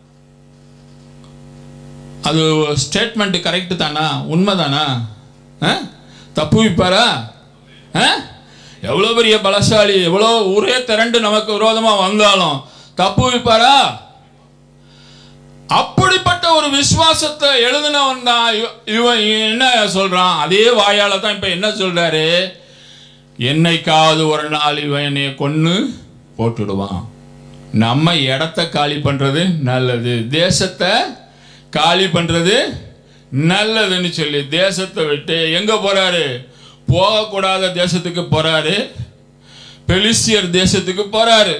அது ஸ்டேட்மெண்ட் கரெக்ட் தானா உண்மைதானா ஆ? தப்பு வைப்பாரா ஆ? எவ்வளோ பெரிய பலசாலி எவ்வளோ ஊரே திரண்டு நமக்கு விரோதமாக வந்தாலும் தப்பு வைப்பாரா அப்படிப்பட்ட ஒரு விசுவாசத்தை எழுதினவன் தான் இவ- இவன் என்ன சொல்றான் அதே வாயால தான் இப்ப என்ன சொல்றாரு என்னைக்காவது ஒரு நாள் இவன் என்னைய கொன்னு போட்டுடுவான் நம்ம இடத்த காலி பண்றது நல்லது தேசத்தை காலி பண்றது நல்லதுன்னு சொல்லி தேசத்தை விட்டு எங்க போறாரு போகக்கூடாத தேசத்துக்கு போறாரு பெலிஸ்தியர் தேசத்துக்கு போறாரு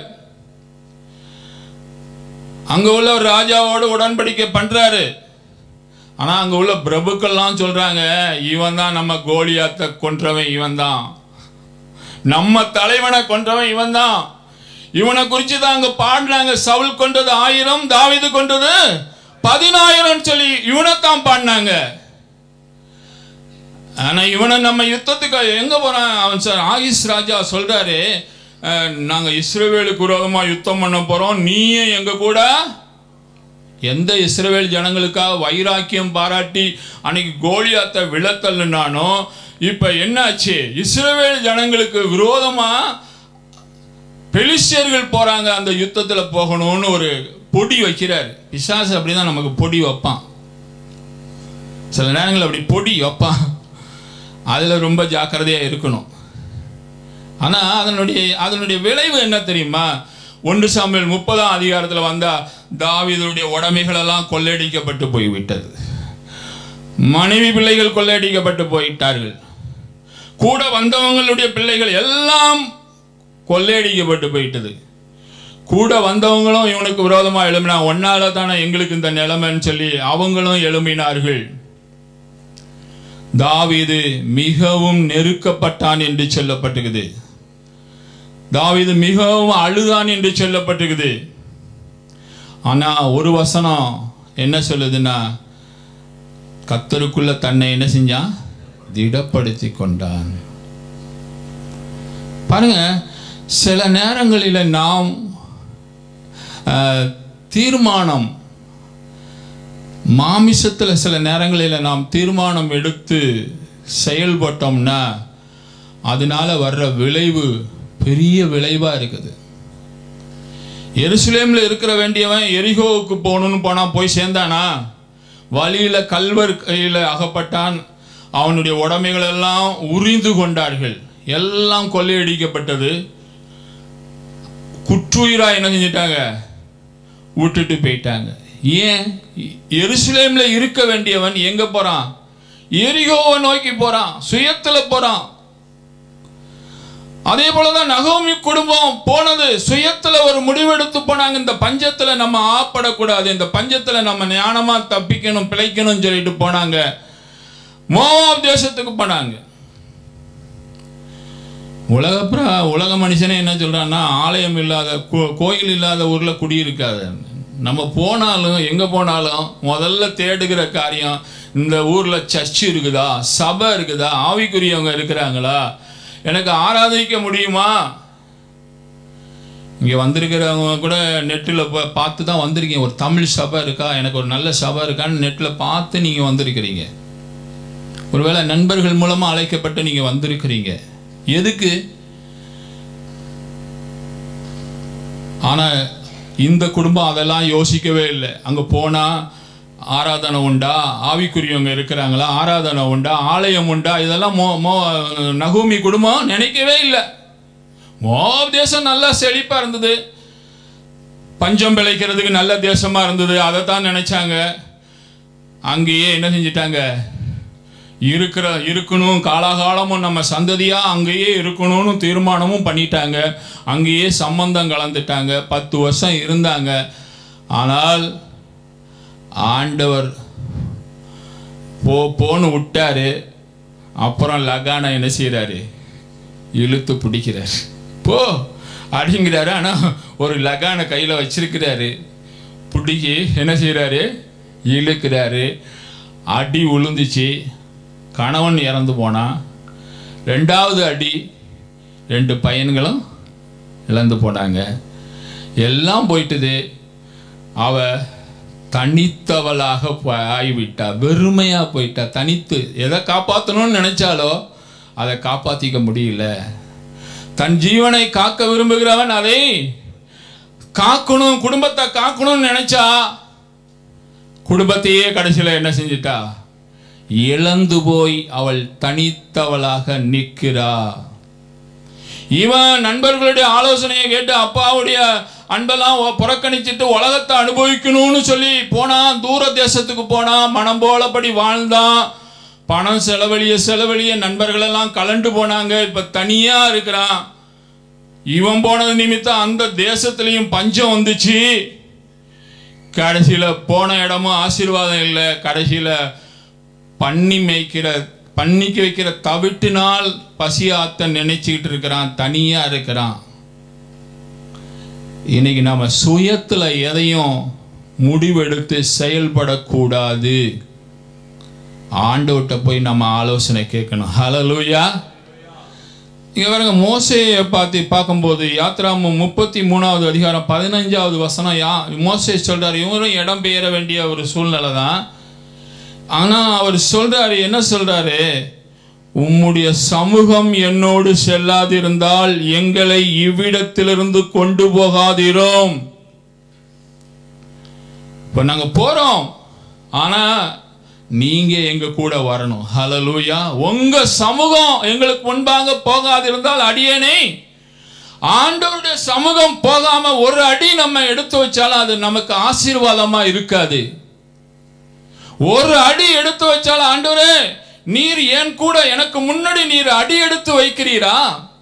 அங்க உள்ள ஒரு ராஜாவோடு உடன்படிக்கை பண்றாரு ஆனா அங்க உள்ள பிரபுக்கள்லாம் சொல்றாங்க இவன் தான் நம்ம கோலியாத்தை கொன்றவன் இவன் தான் நம்ம தலைவனை கொன்றவன் இவன் தான் இவனை குறித்து தான் அங்க பாடினாங்க சவுல் கொண்டது ஆயிரம் தாவீது கொண்டது பதினாயிரம் சொல்லி இவனைத்தான் பாடினாங்க ஆனா இவனை நம்ம யுத்தத்துக்கு எங்க போறான் அவன் சார் ஆகிஸ் ராஜா சொல்றாரு அஹ், நாங்க இஸ்ரவேலுக்கு விரோதமா யுத்தம் பண்ண போறோம் நீயும் எங்க கூட எந்த இஸ்ரவேல் ஜனங்களுக்காக வைராக்கியம் பாராட்டி அன்னைக்கு கோலியாத்தை விளத்தல்னானோ இப்ப என்னாச்சு இஸ்ரவேல் ஜனங்களுக்கு விரோதமா பெலிஸ்டியர்கள் போறாங்க அந்த யுத்தத்துல போகணும்னு ஒரு பொடி வைக்கிறார் பிசாசு அப்படிதான் நமக்கு பொடி வைப்பான் சில நேரங்கள் அப்படி பொடி வைப்பான் அதுல ரொம்ப ஜாக்கிரதையா இருக்கணும் ஆனா அதனுடைய அதனுடைய விளைவு என்ன தெரியுமா ஒன்று சாமியல் முப்பதாம் அதிகாரத்துல வந்தா தாவீதுடைய உடைமைகள் எல்லாம் கொள்ளையடிக்கப்பட்டு போய்விட்டது மனைவி பிள்ளைகள் கொள்ளையடிக்கப்பட்டு போயிட்டார்கள் கூட வந்தவங்களுடைய பிள்ளைகள் எல்லாம் கொள்ளையடிக்கப்பட்டு போயிட்டது கூட வந்தவங்களும் இவனுக்கு விரோதமாக எழும்பினா ஒன்னால தானே எங்களுக்கு இந்த நிலைமைன்னு சொல்லி அவங்களும் எழும்பினார்கள் தாவீது மிகவும் நெருக்கப்பட்டான் என்று சொல்லப்பட்டிருக்குது தாவீது மிகவும் அழுதான் என்று சொல்லப்பட்டிருக்குது ஆனா ஒரு வசனம் என்ன சொல்லுதுன்னா கத்தருக்குள்ள தன்னை என்ன செஞ்சான் திடப்படுத்தி கொண்டான் பாருங்க சில நேரங்களில் நாம் அஹ், தீர்மானம் மாமிசத்தில் சில நேரங்களில் நாம் தீர்மானம் எடுத்து செயல்பட்டோம்னா அதனால வர்ற விளைவு பெரிய விளைவா இருக்குது எருசலேம்ல இருக்கிற வேண்டியவன் எரிகோவுக்கு போகணும்னு போனா போய் சேர்ந்தானா வழியில கல்வர் கையில் அகப்பட்டான் அவனுடைய உடைமைகள் எல்லாம் உரிந்து கொண்டார்கள் எல்லாம் கொள்ளையடிக்கப்பட்டது குற்றுயிரா என்ன செஞ்சிட்டாங்க விட்டுட்டு போயிட்டாங்க ஏன் எருசலேம்ல இருக்க வேண்டியவன் எங்க போறான் எரிகோவை நோக்கி போறான் சுயத்துல போறான் அதே போலதான் நகோமி குடும்பம் போனது சுயத்துல ஒரு முடிவெடுத்து போனாங்க இந்த பஞ்சத்துல நம்ம ஆப்படக்கூடாது இந்த பஞ்சத்துல நம்ம ஞானமா தப்பிக்கணும் பிழைக்கணும்னு சொல்லிட்டு போனாங்க மோவாப் தேசத்துக்கு போனாங்க உலக பிர- உலக மனுஷனே என்ன சொல்றான்னா ஆலயம் இல்லாத கோ- கோயில் இல்லாத ஊர்ல குடியிருக்காது நம்ம போனாலும் எங்க போனாலும் முதல்ல தேடுகிற காரியம் இந்த ஊர்ல சர்ச் இருக்குதா சபை இருக்குதா ஆவிக்குரியவங்க இருக்கிறாங்களா எனக்கு ஆராதிக்க முடியுமா இங்கே வந்திருக்கிறவங்க கூட நெட்டில் பார்த்து தான் வந்திருக்கீங்க ஒரு தமிழ் சபை இருக்கா எனக்கு ஒரு நல்ல சபை இருக்கான்னு நெட்டில் பார்த்து நீங்கள் வந்திருக்கிறீங்க ஒருவேளை நண்பர்கள் மூலமாக அழைக்கப்பட்டு நீங்கள் வந்திருக்கிறீங்க எதுக்கு ஆனால் இந்த குடும்பம் அதெல்லாம் யோசிக்கவே இல்லை அங்கே போனால் ஆராதனை உண்டா ஆவிக்குரியவங்க இருக்கிறாங்களா ஆராதனை உண்டா ஆலயம் உண்டா இதெல்லாம் மோ மோ நகூமி குடும்பம் நினைக்கவே இல்லை மோப் தேசம் நல்லா செழிப்பாக இருந்தது பஞ்சம் பிழைக்கிறதுக்கு நல்ல தேசமா இருந்தது அதை தான் நினைச்சாங்க அங்கேயே என்ன செஞ்சிட்டாங்க இருக்கிற இருக்கணும் காலாகாலமும் நம்ம சந்ததியா அங்கேயே இருக்கணும்னு தீர்மானமும் பண்ணிட்டாங்க அங்கேயே சம்பந்தம் கலந்துட்டாங்க பத்து வருஷம் இருந்தாங்க ஆனால் ஆண்டவர் போ போன்னு விட்டாரு அப்புறம் லகானை என்ன செய்கிறாரு இழுத்து பிடிக்கிறார் போ அப்படிங்கிறாரு ஆனால் ஒரு லகானை கையில் வச்சிருக்கிறாரு பிடிக்கி என்ன செய்கிறாரு இழுக்கிறாரு அடி உளுந்துச்சு கணவன் இறந்து போனான் ரெண்டாவது அடி ரெண்டு பையன்களும் இழந்து போனாங்க எல்லாம் போயிட்டுது அவ தனித்தவளாக போ- ஆகிவிட்டா வெறுமையா போயிட்டா தனித்து எதை காப்பாற்றணும்னு நினைச்சாலோ அதை காப்பாத்திக்க முடியல தன் ஜீவனை காக்க விரும்புகிறவன் அதை காக்கணும் குடும்பத்தை காக்கணும்னு நினைச்சா குடும்பத்தையே கடைசியில் என்ன செஞ்சிட்டா இழந்து போய் அவள் தனித்தவளாக நிற்கிறா இவன் நண்பர்களுடைய ஆலோசனையை கேட்டு அப்பாவுடைய அன்பெல்லாம் ஒ- புறக்கணிச்சிட்டு உலகத்தை அனுபவிக்கணும்னு சொல்லி போனான் தூர தேசத்துக்கு போனான் மனம் போலபடி வாழ்ந்தான் பணம் செலவழிய செலவழிய நண்பர்களெல்லாம் கலண்டு போனாங்க இப்ப தனியா இருக்கிறான் இவன் போனது நிமித்தம் அந்த தேசத்துலயும் பஞ்சம் வந்துச்சு கடைசியில போன இடமும் ஆசீர்வாதம் இல்லை கடைசியில பண்ணி மேய்க்கிற பண்ணிக்கு வைக்கிற தவிட்டினால் பசியாத்த நினைச்சுக்கிட்டு இருக்கிறான் தனியா இருக்கிறான் இன்னைக்கு நாம சுயத்துல எதையும் முடிவெடுத்து செயல்படக்கூடாது ஆண்டவர்கிட்ட போய் நம்ம ஆலோசனை கேட்கணும் ஹalleluya இங்க பாருங்க மோசேயை பார்த்து பார்க்கும்போது யாத்ராமம் முப்பத்தி மூணாவது அதிகாரம் பதினஞ்சாவது வசனம் யா மோசே சொல்றாரு இவரும் இடம் பெயர வேண்டிய ஒரு சூழ்நிலை தான் ஆனா அவர் சொல்றாரு என்ன சொல்றாரு உம்முடைய சமூகம் என்னோடு செல்லாதிருந்தால் எங்களை இவ்விடத்திலிருந்து கொண்டு போகாதிரோம் இப்ப நாங்க போறோம் ஆனா நீங்க எங்க கூட வரணும் ஹalleluya உங்க சமூகம் எங்களுக்கு முன்பாக போகாதிருந்தால் அடியேனே ஆண்டவருடைய சமூகம் போகாம ஒரு அடி நம்ம எடுத்து வச்சாலும் அது நமக்கு ஆசீர்வாதமா இருக்காது ஒரு அடி எடுத்து வச்சாலும் ஆண்டவரே நீர் ஏன் கூட எனக்கு முன்னாடி நீர் அடி எடுத்து வைக்கிறீரா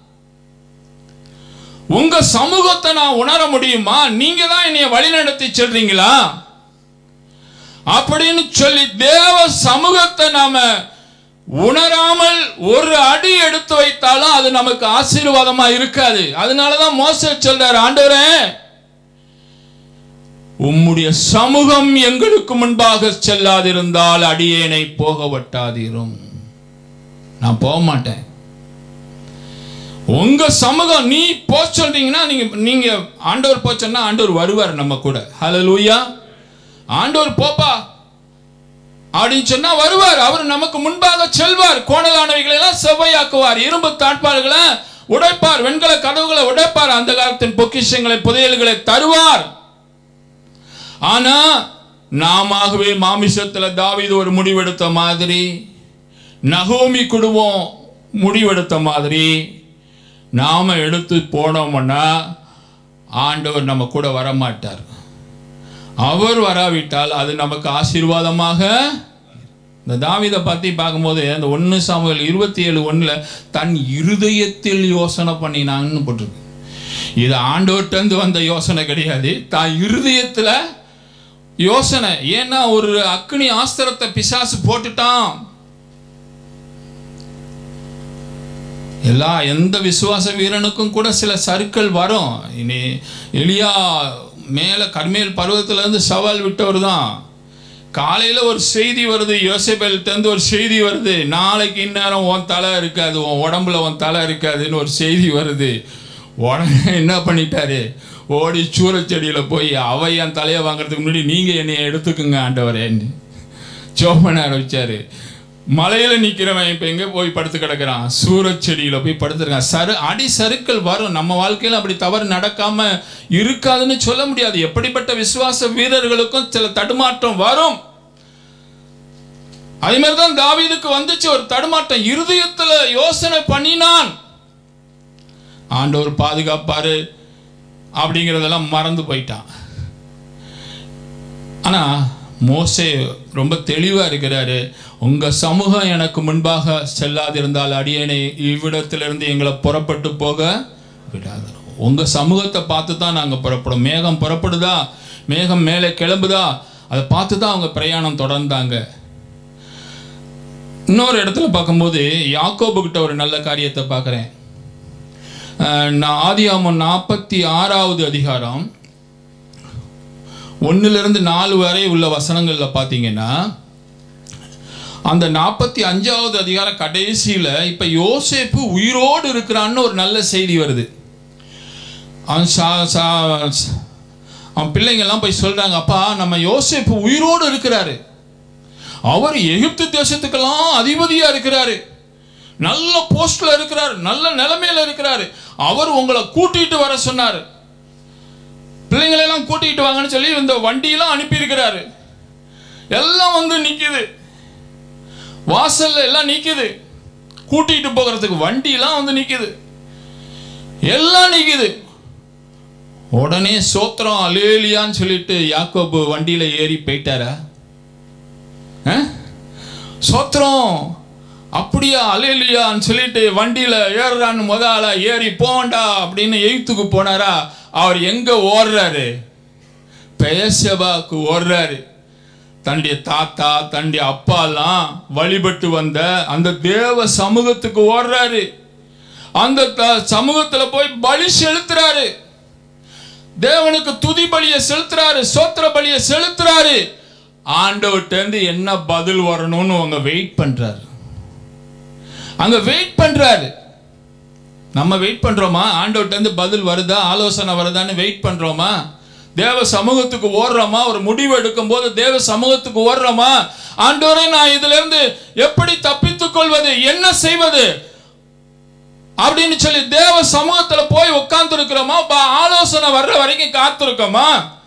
உங்க சமூகத்தை நான் உணர முடியுமா நீங்க தான் என்னைய வழிநடத்தி செல்றீங்களா அப்படின்னு சொல்லி தேவ சமூகத்தை நாம உணராமல் ஒரு அடி எடுத்து வைத்தாலும் அது நமக்கு ஆசீர்வாதமா இருக்காது அதனாலதான் மோச சொல்றாரு ஆண்டவரே உம்முடைய சமூகம் எங்களுக்கு முன்பாக செல்லாதிருந்தால் அடியேனை போக வட்டாதிரும் நான் போக மாட்டேன் உங்க சமூகம் நீ போ சொல்றீங்கன்னா நீங்க நீங்க ஆண்டவர் போ சொன்னா ஆண்டவர் வருவார் நம்ம கூட ஹalleluya ஆண்டவர் போப்பா அப்படின்னு சொன்னா வருவார் அவர் நமக்கு முன்பாக செல்வார் கோணலானவைகளை எல்லாம் செவ்வையாக்குவார் இரும்பு தாட்பாடுகளை உடைப்பார் வெண்கல கதவுகளை உடைப்பார் அந்த காலத்தின் பொக்கிஷங்களை புதையல்களை தருவார் ஆனா நாமவே மாமிசத்துல தாவீது ஒரு முடிவெடுத்த மாதிரி நகோமி குடும்பம் முடிவெடுத்த மாதிரி நாம எடுத்து போனோம்னா ஆண்டவர் நம்ம கூட வரமாட்டார் அவர் வராவிட்டால் அது நமக்கு ஆசீர்வாதமாக இந்த தாவீதை பற்றி பார்க்கும்போது அந்த ஒன்று சாமுவேல் இருபத்தி ஏழு ஒன்றில் தன் இருதயத்தில் யோசனை பண்ணினான்னு போட்டிருக்கு இது ஆண்டவர்கிட்டருந்து வந்த யோசனை கிடையாது தான் இருதயத்தில் யோசனை ஏன்னா ஒரு அக்னி ஆஸ்திரத்தை பிசாசு போட்டுட்டான் எல்லா எந்த விசுவாச வீரனுக்கும் கூட சில சருக்கள் வரும் இனி எலியா மேலே கர்மேல் பருவத்திலேருந்து சவால் விட்டவர் தான் காலையில் ஒரு செய்தி வருது யோசேபேல்கிட்டேருந்து ஒரு செய்தி வருது நாளைக்கு இந்நேரம் உன் தலை இருக்காது உன் உடம்புல உன் தலை இருக்காதுன்னு ஒரு செய்தி வருது உடனே என்ன பண்ணிட்டாரு ஓடி சூரச்செடியில் போய் அவை என் தலையை வாங்குறதுக்கு முன்னாடி நீங்கள் என்னை எடுத்துக்குங்க ஆண்டவரேன்னு ஜோமன் ஆரம்பிச்சாரு மலையில நிக்கிறவன் இப்ப எங்க போய் படுத்து கிடக்குறான் சூரச்செடியில போய் படுத்துருக்கான் சரு அடி சறுக்கள் வரும் நம்ம வாழ்க்கையில அப்படி தவறு நடக்காம இருக்காதுன்னு சொல்ல முடியாது எப்படிப்பட்ட விசுவாச வீரர்களுக்கும் சில தடுமாற்றம் வரும் அதே மாதிரி தான் தாவீதுக்கு வந்துச்சு ஒரு தடுமாற்றம் இருதயத்துல யோசனை பண்ணினான் ஆண்டவர் பாதுகாப்பாரு அப்படிங்கிறதெல்லாம் மறந்து போயிட்டான் ஆனா மோசே ரொம்ப தெளிவா இருக்கிறாரு உங்க சமூகம் எனக்கு முன்பாக செல்லாதிருந்தால் அடியேனை இவ்விடத்திலிருந்து எங்களை புறப்பட்டு போக விடாது உங்க சமூகத்தை பார்த்து தான் நாங்க புறப்படும் மேகம் புறப்படுதா மேகம் மேலே கிளம்புதா அதை பார்த்து தான் அவங்க பிரயாணம் தொடர்ந்தாங்க இன்னொரு இடத்துல பார்க்கும்போது யாக்கோபு கிட்ட ஒரு நல்ல காரியத்தை பார்க்குறேன் நான் ஆதியாமம் நாற்பத்தி ஆறாவது அதிகாரம் ஒன்றிலிருந்து நாலு வரை உள்ள வசனங்களில் பார்த்தீங்கன்னா அந்த நாற்பத்தி அஞ்சாவது அதிகார கடைசியில் இப்போ யோசேப்பு உயிரோடு இருக்கிறான்னு ஒரு நல்ல செய்தி வருது அவன் சா சா அவன் பிள்ளைங்கள்லாம் போய் சொல்கிறாங்க அப்பா நம்ம யோசேப்பு உயிரோடு இருக்கிறாரு அவர் எகிப்து தேசத்துக்கெல்லாம் அதிபதியாக இருக்கிறாரு நல்ல போஸ்ட்ல இருக்கிறாரு நல்ல நிலைமையில இருக்கிறாரு அவர் உங்களை கூட்டிட்டு வர சொன்னார் பிள்ளைங்களெல்லாம் கூட்டிகிட்டு வாங்கன்னு சொல்லி இந்த வண்டியெல்லாம் அனுப்பியிருக்கிறாரு எல்லாம் வந்து நிற்கிது வாசல்ல எல்லாம் நிற்கிது கூட்டிகிட்டு போகிறதுக்கு வண்டியெல்லாம் வந்து நிற்கிது எல்லாம் நிற்கிது உடனே சோத்திரம் அலேலியான்னு சொல்லிட்டு யாக்கோபு வண்டியில் ஏறி போயிட்டாரா சோத்திரம் அப்படியா அலேலியான்னு சொல்லிட்டு வண்டியில் ஏறுறான்னு முதல்ல ஏறி போண்டா அப்படின்னு எய்த்துக்கு போனாரா அவர் எங்க ஓடுறாரு பெயசபாக்கு ஓடுறாரு தன்னுடைய தாத்தா தன்னுடைய அப்பாலாம் வழிபட்டு வந்த அந்த தேவ சமூகத்துக்கு ஓடுறாரு அந்த சமூகத்துல போய் பலி செலுத்துறாரு தேவனுக்கு துதி பலியை செலுத்துறாரு சோத்திர பலியை செலுத்துறாரு ஆண்டவர்கிட்ட என்ன பதில் வரணும்னு அவங்க வெயிட் பண்றாரு அங்க வெயிட் பண்றாரு நம்ம வெயிட் பண்றோமா ஆண்டவர்கிட்ட இருந்து பதில் வருதா ஆலோசனை வருதான்னு வெயிட் பண்றோமா தேவ சமூகத்துக்கு ஓடுறோமா ஒரு முடிவு எடுக்கும் போது தேவ சமூகத்துக்கு ஓடுறோமா ஆண்டவரே நான் இதுல இருந்து எப்படி தப்பித்துக் கொள்வது என்ன செய்வது அப்படின்னு சொல்லி தேவ சமூகத்துல போய் உட்கார்ந்து இருக்கிறோமா ஆலோசனை வர்ற வரைக்கும் காத்திருக்கோமா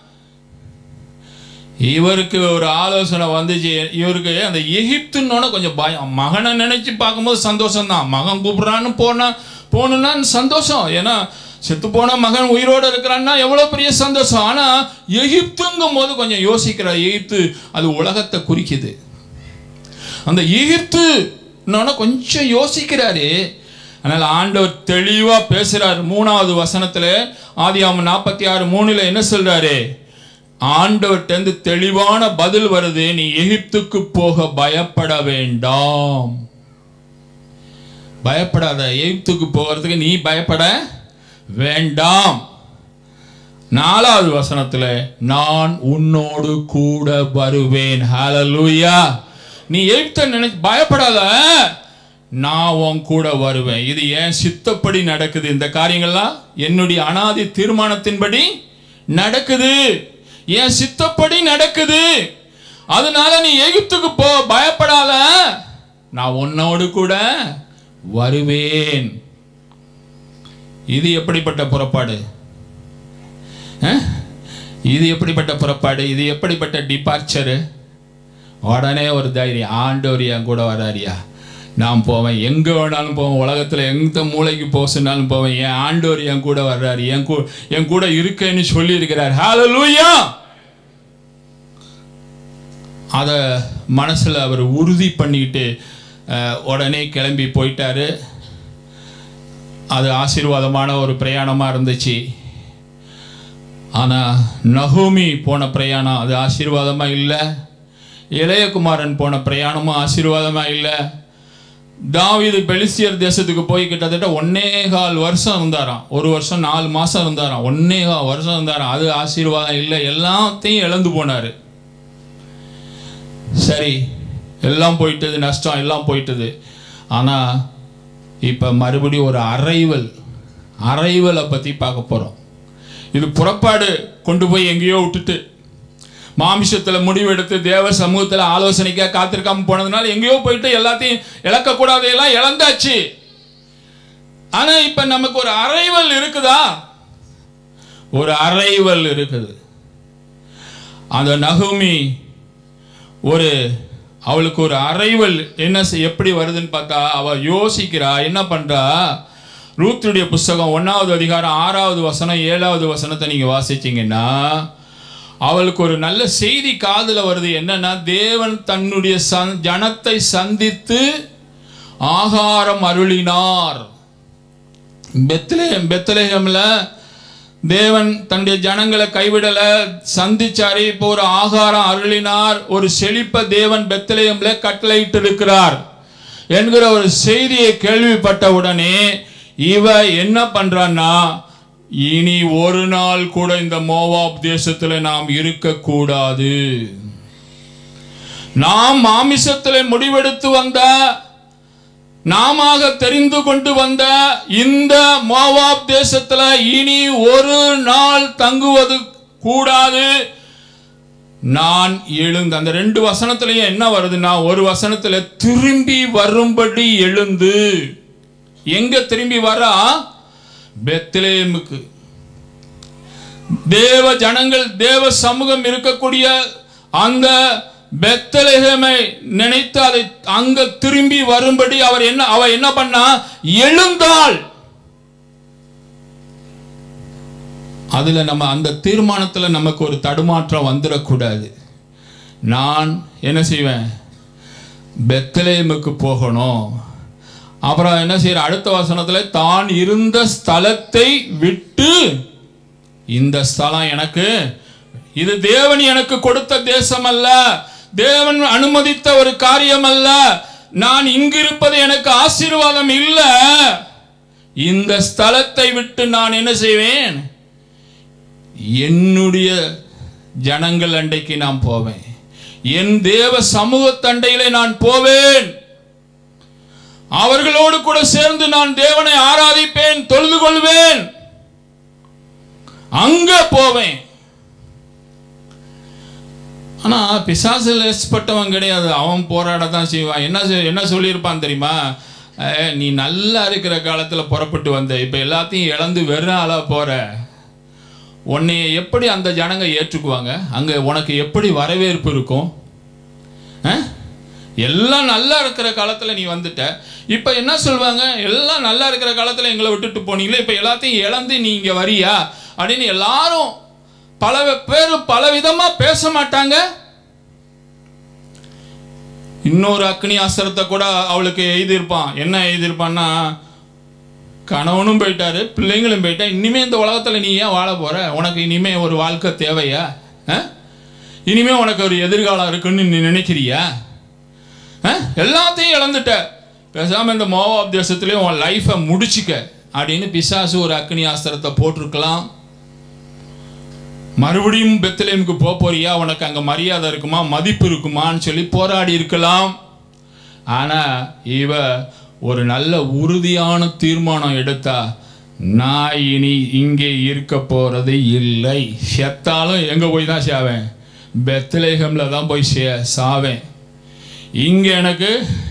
இவருக்கு ஒரு ஆலோசனை வந்துச்சு இவருக்கு அந்த எகிப்துன்னு கொஞ்சம் பயம் மகனை நினைச்சு பார்க்கும்போது சந்தோஷம் தான் மகன் கூப்பிடுறான்னு போனா போகணுன்னா சந்தோஷம் ஏன்னா செத்துப்போன மகன் உயிரோடு இருக்கிறான்னா எவ்வளவு பெரிய சந்தோஷம் ஆனா எகிப்துங்கும் போது கொஞ்சம் யோசிக்கிறார் எகிப்து அது உலகத்தை குறிக்குது அந்த எகிப்து கொஞ்சம் யோசிக்கிறாரு அதனால ஆண்டவர் தெளிவா பேசுறாரு மூணாவது வசனத்துல ஆதியாமம் நாற்பத்தி ஆறு மூணுல என்ன சொல்றாரு ஆண்டவர்கிட்ட தெளிவான பதில் வருது நீ எகிப்துக்கு போக பயப்பட வேண்டாம் பயப்படாத எகிப்துக்கு போகிறதுக்கு நீ பயப்பட வேண்டாம் நாலாவது வசனத்துல நான் உன்னோடு கூட வருவேன் ஹalleluya நீ எகிப்த நினைச்சு பயப்படாத நான் உன் கூட வருவேன் இது ஏன் சித்தப்படி நடக்குது இந்த காரியங்கள்லாம் என்னுடைய அனாதி தீர்மானத்தின்படி நடக்குது என் சித்தப்படி நடக்குது அதனால நீ எகிப்துக்கு போ பயப்படாத நான் உன்னோடு கூட வருவேன் இது எப்படிப்பட்ட புறப்பாடு அஹ்? இது எப்படிப்பட்ட புறப்பாடு இது எப்படிப்பட்ட டிபார்ச்சரு உடனே ஒரு தைரியம் ஆண்டவர் என் கூட வராரியா நான் போவேன் எங்கே வேணாலும் போவேன் உலகத்தில் எந்த மூளைக்கு போக சொன்னாலும் போவேன் என் ஆண்டவர் என் கூட வர்றாரு என் கூ என் கூட இருக்கேன்னு சொல்லியிருக்கிறார் ஹalleluya அதை மனசில் அவர் உறுதி பண்ணிக்கிட்டு அஹ், உடனே கிளம்பி போயிட்டாரு அது ஆசீர்வாதமான ஒரு பிரயாணமாக இருந்துச்சு ஆனால் நகோமி போன பிரயாணம் அது ஆசீர்வாதமாக இல்லை இளையகுமாரன் போன பிரயாணமும் ஆசீர்வாதமாக இல்லை தாவீது பெலிஸ்தியர் தேசத்துக்கு போய் கிட்டத்தட்ட ஒன்னே கால் வருஷம் இருந்தாராம் ஒரு வருஷம் நாலு மாதம் இருந்தாராம் ஒன்னே கால் வருஷம் இருந்தாராம் அது ஆசீர்வாதம் இல்லை எல்லாத்தையும் இழந்து போனார் சரி எல்லாம் போயிட்டது நஷ்டம் எல்லாம் போயிட்டது ஆனால் இப்போ மறுபடியும் ஒரு அரைவல் அரைவலை பற்றி பார்க்க போகிறோம் இது புறப்பாடு கொண்டு போய் எங்கேயோ விட்டுட்டு மாமிசத்தில் முடிவெடுத்து தேவ சமூகத்தில் ஆலோசனைக்காக காத்திருக்காம போனதுனால எங்கேயோ போயிட்டு எல்லாத்தையும் இழக்கக்கூடாதையெல்லாம் இழந்தாச்சு ஆனால் இப்போ நமக்கு ஒரு அரைவல் இருக்குதா ஒரு அரைவல் இருக்குது அந்த நகுமி ஒரு அவளுக்கு ஒரு அரைவல் என்ன செய்- எப்படி வருதுன்னு பார்த்தா அவ யோசிக்கிறா என்ன பண்றா ரூத்துடைய புஸ்தகம் ஒன்னாவது அதிகாரம் ஆறாவது வசனம் ஏழாவது வசனத்தை நீங்க வாசிச்சீங்கன்னா அவளுக்கு ஒரு நல்ல செய்தி காதுல வருது என்னன்னா தேவன் தன்னுடைய சந்- ஜனத்தை சந்தித்து ஆகாரம் அருளினார் பெத்லேயம் பெத்லேஹம்ல தேவன் தன்னுடைய ஜனங்களை கைவிடல சந்திச்சாரு இப்போ ஒரு ஆகாரம் அருளினார் ஒரு செழிப்ப தேவன் பெத்லேயம்ல கட்டளையிட்டு இருக்கிறார் என்கிற ஒரு செய்தியை கேள்விப்பட்ட உடனே இவ என்ன பண்றான்னா இனி ஒரு நாள் கூட இந்த மோவாப் தேசத்துல நாம் இருக்கக்கூடாது நாம் மாமிசத்திலே முடிவெடுத்து வந்த நாமாக தெரிந்து கொண்டு வந்த இந்த மோவாப் தேசத்துல இனி ஒரு நாள் தங்குவது கூடாது நான் எழுந்து அந்த ரெண்டு வசனத்திலையும் என்ன வருதுன்னா ஒரு வசனத்துல திரும்பி வரும்படி எழுந்து எங்க திரும்பி வரா பெத்லேமுக்கு தேவ ஜனங்கள் தேவ சமூகம் இருக்கக்கூடிய அந்த பெத்தலேகமை நினைத்து அதை அங்க திரும்பி வரும்படி அவர் என்ன அவ என்ன பண்ணா எழுந்தாள் அதுல நம்ம அந்த தீர்மானத்துல நமக்கு ஒரு தடுமாற்றம் வந்துடக்கூடாது நான் என்ன செய்வேன் பெத்தலேமுக்கு போகணும் அப்புறம் என்ன செய்யற அடுத்த வசனத்துல தான் இருந்த ஸ்தலத்தை விட்டு இந்த ஸ்தலம் எனக்கு இது தேவன் எனக்கு கொடுத்த தேசம் அல்ல தேவன் அனுமதித்த ஒரு காரியம் அல்ல நான் இங்கிருப்பது எனக்கு ஆசீர்வாதம் இல்ல இந்த ஸ்தலத்தை விட்டு நான் என்ன செய்வேன் என்னுடைய ஜனங்கள் அண்டைக்கு நான் போவேன் என் தேவ சமூகத்தண்டையிலே நான் போவேன் அவர்களோடு கூட சேர்ந்து நான் தேவனை ஆராதிப்பேன் தொழுது கொள்வேன் அங்க போவேன் ஆனா பிசாசு லேசப்பட்டவன் கிடையாது அவன் போராட தான் செய்வான் என்ன செய்- என்ன சொல்லியிருப்பான் தெரியுமா அஹ், நீ நல்லா இருக்கிற காலத்துல புறப்பட்டு வந்த இப்ப எல்லாத்தையும் இழந்து வெறும் ஆளா போற உன்னைய எப்படி அந்த ஜனங்க ஏற்றுக்குவாங்க அங்க உனக்கு எப்படி வரவேற்பு இருக்கும் அஹ்? எல்லாம் நல்லா இருக்கிற காலத்துல நீ வந்துட்ட இப்ப என்ன சொல்லுவாங்க எல்லாம் நல்லா இருக்கிற காலத்துல எங்களை விட்டுட்டு போனீங்களே இப்ப எல்லாத்தையும் இழந்து நீ இங்க வரியா அப்படின்னு எல்லாரும் பல பேர் பல விதமா பேச மாட்டாங்க இன்னொரு அக்னி அஸ்திரத்தை கூட அவளுக்கு எழுதியிருப்பான் என்ன எழுதியிருப்பான்னா கணவனும் போயிட்டாரு பிள்ளைங்களும் போயிட்டா இனிமே இந்த உலகத்துல நீ ஏன் வாழ போற உனக்கு இனிமே ஒரு வாழ்க்கை தேவையா ஆ? இனிமே உனக்கு ஒரு எதிர்காலம் இருக்குன்னு நீ நினைக்கிறியா ஆ? எல்லாத்தையும் இழந்துட்ட பேசாம இந்த மோவாப் தேசத்திலே உன் லைஃபை முடிச்சுக்க அப்படின்னு பிசாசு ஒரு அக்னி ஆஸ்திரத்தை போட்டிருக்கலாம் மறுபடியும் பெத்லேமுக்கு போக போறியா உனக்கு அங்க மரியாதை இருக்குமா மதிப்பு இருக்குமான்னு சொல்லி போராடி இருக்கலாம் ஆனா இவ ஒரு நல்ல உறுதியான தீர்மானம் எடுத்தா நான் இனி இங்கே இருக்க போறது இல்லை செத்தாலும் எங்க போய் தான் சாவேன் பெத்லேகம்ல தான் போய் சே சாவேன் இங்க எனக்கு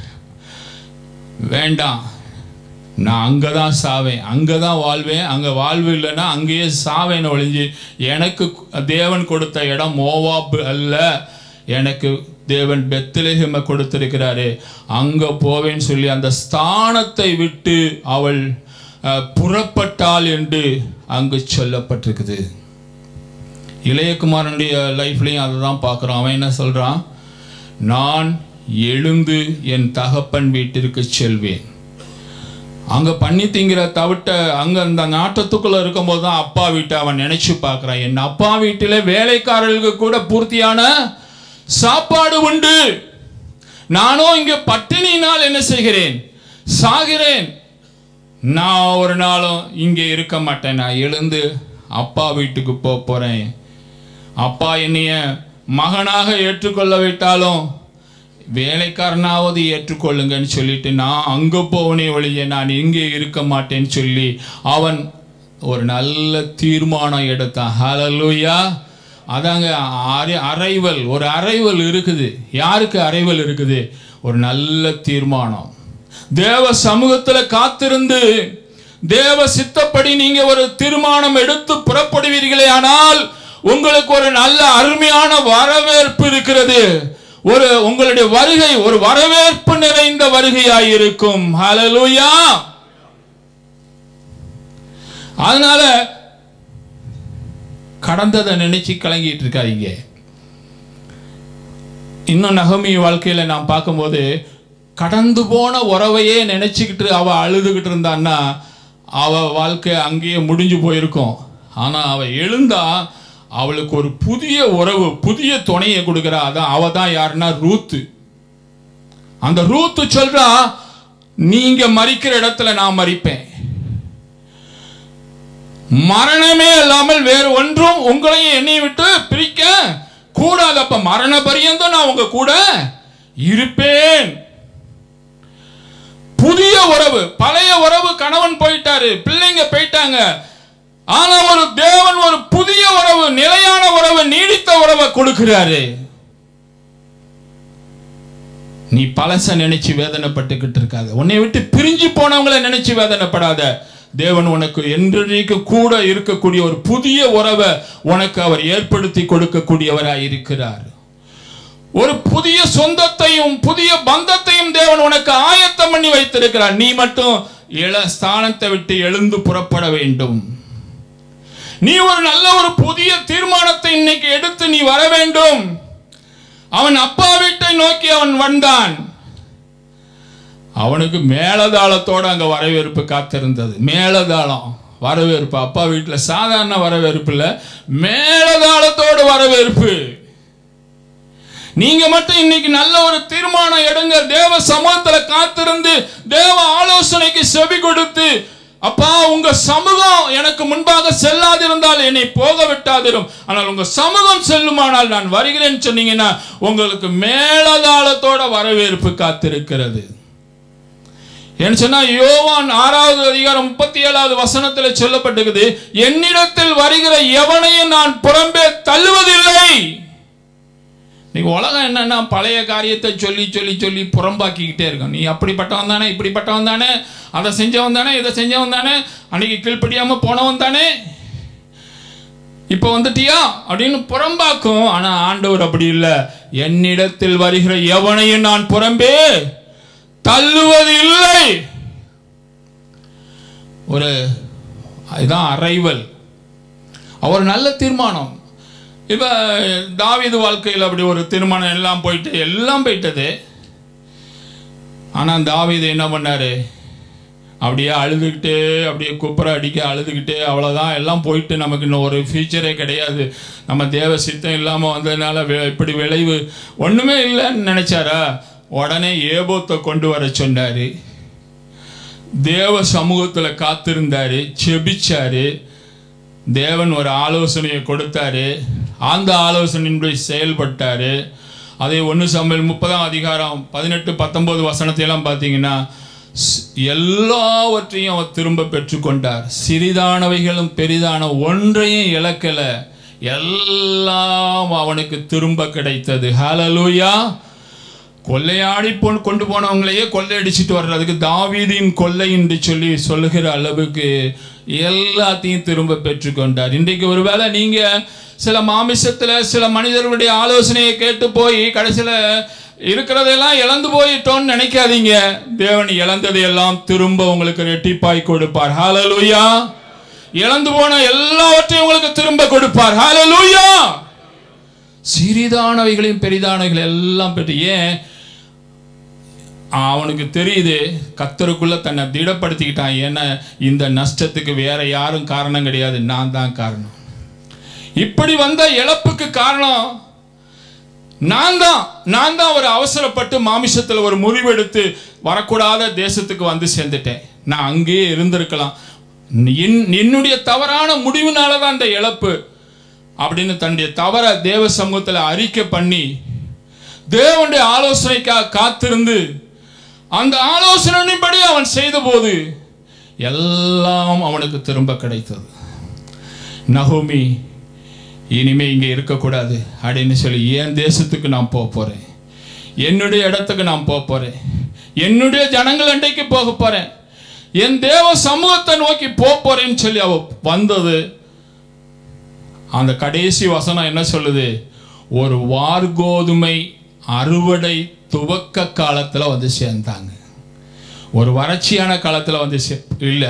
வேண்டாம் நான் அங்கே தான் சாவேன் அங்கே தான் வாழ்வேன் அங்கே வாழ்வு இல்லைன்னா அங்கேயே சாவேன் ஒழிஞ்சு எனக்கு தேவன் கொடுத்த இடம் மோவாப்பு அல்ல எனக்கு தேவன் பெத்லெஹேமை கொடுத்திருக்கிறாரு அங்கே போவேன்னு சொல்லி அந்த ஸ்தானத்தை விட்டு அவள் அஹ், புறப்பட்டாள் என்று அங்கு சொல்லப்பட்டிருக்குது இளையகுமாரனுடைய லைஃப்லையும் அதை தான் பார்க்குறோம் அவன் என்ன சொல்கிறான் நான் எழுந்து என் தகப்பன் வீட்டிற்கு செல்வேன் அங்க பண்ணி திங்கிற தவிட்ட அங்க அந்த நாட்டத்துக்குள்ள இருக்கும்போது தான் அப்பா வீட்டை அவன் நினைச்சு பார்க்கறான் என் அப்பா வீட்டிலே வேலைக்காரர்களுக்கு கூட பூர்த்தியான சாப்பாடு உண்டு நானும் இங்க பட்டினியினால் என்ன செய்கிறேன் சாகிறேன் நான் ஒரு நாளும் இங்கே இருக்க மாட்டேன் நான் எழுந்து அப்பா வீட்டுக்கு போக போறேன் அப்பா என்னைய மகனாக ஏற்றுக்கொள்ள விட்டாலும் வேலைக்காரனாவது ஏற்றுக்கொள்ளுங்கன்னு சொல்லிட்டு நான் அங்கே போவனே ஒழிய நான் இங்கே இருக்க மாட்டேன்னு சொல்லி அவன் ஒரு நல்ல தீர்மானம் எடுத்தான் ஹalleluya அதாங்க அரை அரைவல் ஒரு அரைவல் இருக்குது யாருக்கு அரைவல் இருக்குது ஒரு நல்ல தீர்மானம் தேவ சமூகத்துல காத்திருந்து தேவ சித்தப்படி நீங்க ஒரு தீர்மானம் எடுத்து புறப்படுவீர்களே ஆனால் உங்களுக்கு ஒரு நல்ல அருமையான வரவேற்பு இருக்கிறது ஒரு உங்களுடைய வருகை ஒரு வரவேற்பு நிறைந்த வருகையாய் இருக்கும் ஹalleluya அதனால கடந்ததை நினைச்சு கலங்கிட்டு இருக்காதீங்க இன்னும் நகமி வாழ்க்கையில நான் பார்க்கும்போது கடந்து போன உறவையே நினைச்சுக்கிட்டு அவ அழுதுகிட்டு இருந்தான்னா அவ வாழ்க்கை அங்கேயே முடிஞ்சு போயிருக்கும் ஆனா அவ எழுந்தா அவளுக்கு ஒரு புதிய உறவு புதிய துணையை கொடுக்குறா அதான் அவ தான் யாருன்னா ரூத்து அந்த ரூத்து சொல்றா நீங்க மறிக்கிற இடத்துல நான் மறிப்பேன் மரணமே இல்லாமல் வேறு ஒன்றும் உங்களையும் என்னையும் விட்டு பிரிக்க கூடாது அப்ப மரண பரியந்தம் நான் உங்க கூட இருப்பேன் புதிய உறவு பழைய உறவு கணவன் போயிட்டாரு பிள்ளைங்க போயிட்டாங்க ஆனா ஒரு தேவன் ஒரு புதிய உறவு நிலையான உறவு நீடித்த உறவை கொடுக்கிறாரு நீ பழச நினைச்சு வேதனைப்பட்டுக்கிட்டு இருக்காத உன்னை விட்டு பிரிஞ்சு போனவங்களை நினைச்சு வேதனைப்படாத தேவன் உனக்கு என்றைக்கு கூட இருக்கக்கூடிய ஒரு புதிய உறவை உனக்கு அவர் ஏற்படுத்தி கொடுக்கக்கூடியவராய் இருக்கிறார் ஒரு புதிய சொந்தத்தையும் புதிய பந்தத்தையும் தேவன் உனக்கு ஆயத்தம் பண்ணி வைத்திருக்கிறார் நீ மட்டும் இள ஸ்தானத்தை விட்டு எழுந்து புறப்பட வேண்டும் நீ ஒரு நல்ல ஒரு புதிய தீர்மானத்தை இன்னைக்கு எடுத்து நீ வர வேண்டும் அவன் அப்பா வீட்டை நோக்கி அவன் வந்தான் அவனுக்கு மேலதாளத்தோட அங்க வரவேற்பு காத்திருந்தது மேலதாளம் வரவேற்பு அப்பா வீட்டுல சாதாரண வரவேற்பு இல்ல மேலதாளத்தோட வரவேற்பு நீங்க மட்டும் இன்னைக்கு நல்ல ஒரு தீர்மானம் எடுங்க தேவ சமூகத்துல காத்திருந்து தேவ ஆலோசனைக்கு செவி கொடுத்து அப்பா உங்க சமூகம் எனக்கு முன்பாக செல்லாதிருந்தால் என்னை போக விட்டாதிரும் ஆனால் உங்க சமூகம் செல்லுமானால் நான் வருகிறேன்னு சொன்னீங்கன்னா உங்களுக்கு மேலதாளத்தோட வரவேற்பு காத்திருக்கிறது ஏன்னு சொன்னா யோவான் ஆறாவது அதிகாரம் முப்பத்தி ஏழாவது வசனத்துல சொல்லப்பட்டிருக்குது என்னிடத்தில் வருகிற எவனையும் நான் புறம்பே தள்ளுவதில்லை நீங்க உலகம் என்னன்னா பழைய காரியத்தை சொல்லி சொல்லி சொல்லி புறம்பாக்கிக்கிட்டே இருக்கும் நீ அப்படிப்பட்டவன் தானே இப்படிப்பட்டவன் தானே அதை செஞ்சவன் தானே இதை செஞ்சவன் தானே அன்னைக்கு கீழ்ப்படியாம போனவன் தானே இப்போ வந்துட்டியா அப்படின்னு புறம்பாக்கும் ஆனா ஆண்டவர் அப்படி இல்லை என்னிடத்தில் வருகிற எவனையும் நான் புறம்பே தள்ளுவது இல்லை ஒரு இதுதான் அரைவல் அவர் நல்ல தீர்மானம் இப்போ தாவீது வாழ்க்கையில் அப்படி ஒரு தீர்மானம் எல்லாம் போயிட்டு எல்லாம் போயிட்டது ஆனால் தாவீது என்ன பண்ணாரு அப்படியே அழுதுகிட்டே அப்படியே குப்புற அடிக்க அழுதுகிட்டே அவ்வளோதான் எல்லாம் போயிட்டு நமக்கு இன்னும் ஒரு ஃபியூச்சரே கிடையாது நம்ம தேவ சித்தம் இல்லாமல் வந்ததுனால வி- இப்படி விளைவு ஒன்றுமே இல்லைன்னு நினச்சாரா உடனே ஏபோத்தை கொண்டு வர சொன்னார் தேவ சமூகத்தில் காத்திருந்தாரு செபிச்சாரு தேவன் ஒரு ஆலோசனையை கொடுத்தாரு அந்த ஆலோசனையின்படி செயல்பட்டாரு அதே ஒன்று சமையல் முப்பதாம் அதிகாரம் பதினெட்டு பத்தொன்பது வசனத்தையெல்லாம் பார்த்தீங்கன்னா ஸ்- எல்லாவற்றையும் அவர் திரும்ப பெற்றுக்கொண்டார் சிறிதானவைகளும் பெரிதான ஒன்றையும் இழக்கல எல்லாம் அவனுக்கு திரும்ப கிடைத்தது ஹalleluya கொள்ளையாடி பொன் கொண்டு போனவங்களையே கொள்ளையடிச்சிட்டு வர்றதுக்கு தாவீதின் கொள்ளை என்று சொல்லி சொல்லுகிற அளவுக்கு எல்லாத்தையும் திரும்ப பெற்றுக்கொண்டார் இன்றைக்கு ஒருவேளை நீங்க சில மாமிசத்துல சில மனிதர்களுடைய ஆலோசனையை கேட்டு போய் கடைசியில இருக்கிறதெல்லாம் இழந்து போயிட்டோம்னு நினைக்காதீங்க தேவன் இழந்ததையெல்லாம் திரும்ப உங்களுக்கு ரெட்டிப்பாய் கொடுப்பார் ஹalleluya இழந்து போன எல்லாவற்றையும் உங்களுக்கு திரும்ப கொடுப்பார் ஹalleluya சிறிதானவைகளையும் பெரிதானவைகள் எல்லாம் பெற்று ஏன் அவனுக்கு தெரியுது கத்தருக்குள்ள தன்னை திடப்படுத்திக்கிட்டான் ஏன்னா இந்த நஷ்டத்துக்கு வேற யாரும் காரணம் கிடையாது நான் தான் காரணம் இப்படி வந்த இழப்புக்கு காரணம் நான் தான் நான் தான் ஒரு அவசரப்பட்டு மாமிசத்தில் ஒரு முடிவெடுத்து வரக்கூடாத தேசத்துக்கு வந்து சேர்ந்துட்டேன் நான் அங்கேயே இருந்திருக்கலாம் என்- என்னுடைய தவறான முடிவுனால தான் இந்த இழப்பு அப்படின்னு தன்னுடைய தவற தேவ சமூகத்தில் அறிக்கை பண்ணி தேவனுடைய ஆலோசனைக்காக காத்திருந்து அந்த ஆலோசனையின்படி அவன் செய்தபோது எல்லாம் அவனுக்கு திரும்ப கிடைத்தது நகோமி இனிமே இங்கே இருக்கக்கூடாது அப்படின்னு சொல்லி என் தேசத்துக்கு நான் போக போறேன் என்னுடைய இடத்துக்கு நான் போக போறேன் என்னுடைய ஜனங்கள் அண்டைக்கு போக போறேன் என் தேவ சமூகத்தை நோக்கி போக போறேன்னு சொல்லி அவ வந்தது அந்த கடைசி வசனம் என்ன சொல்லுது ஒரு வார்கோதுமை அறுவடை துவக்க காலத்தில் வந்து சேர்ந்தாங்க ஒரு வறட்சியான காலத்தில் வந்து சே இல்லை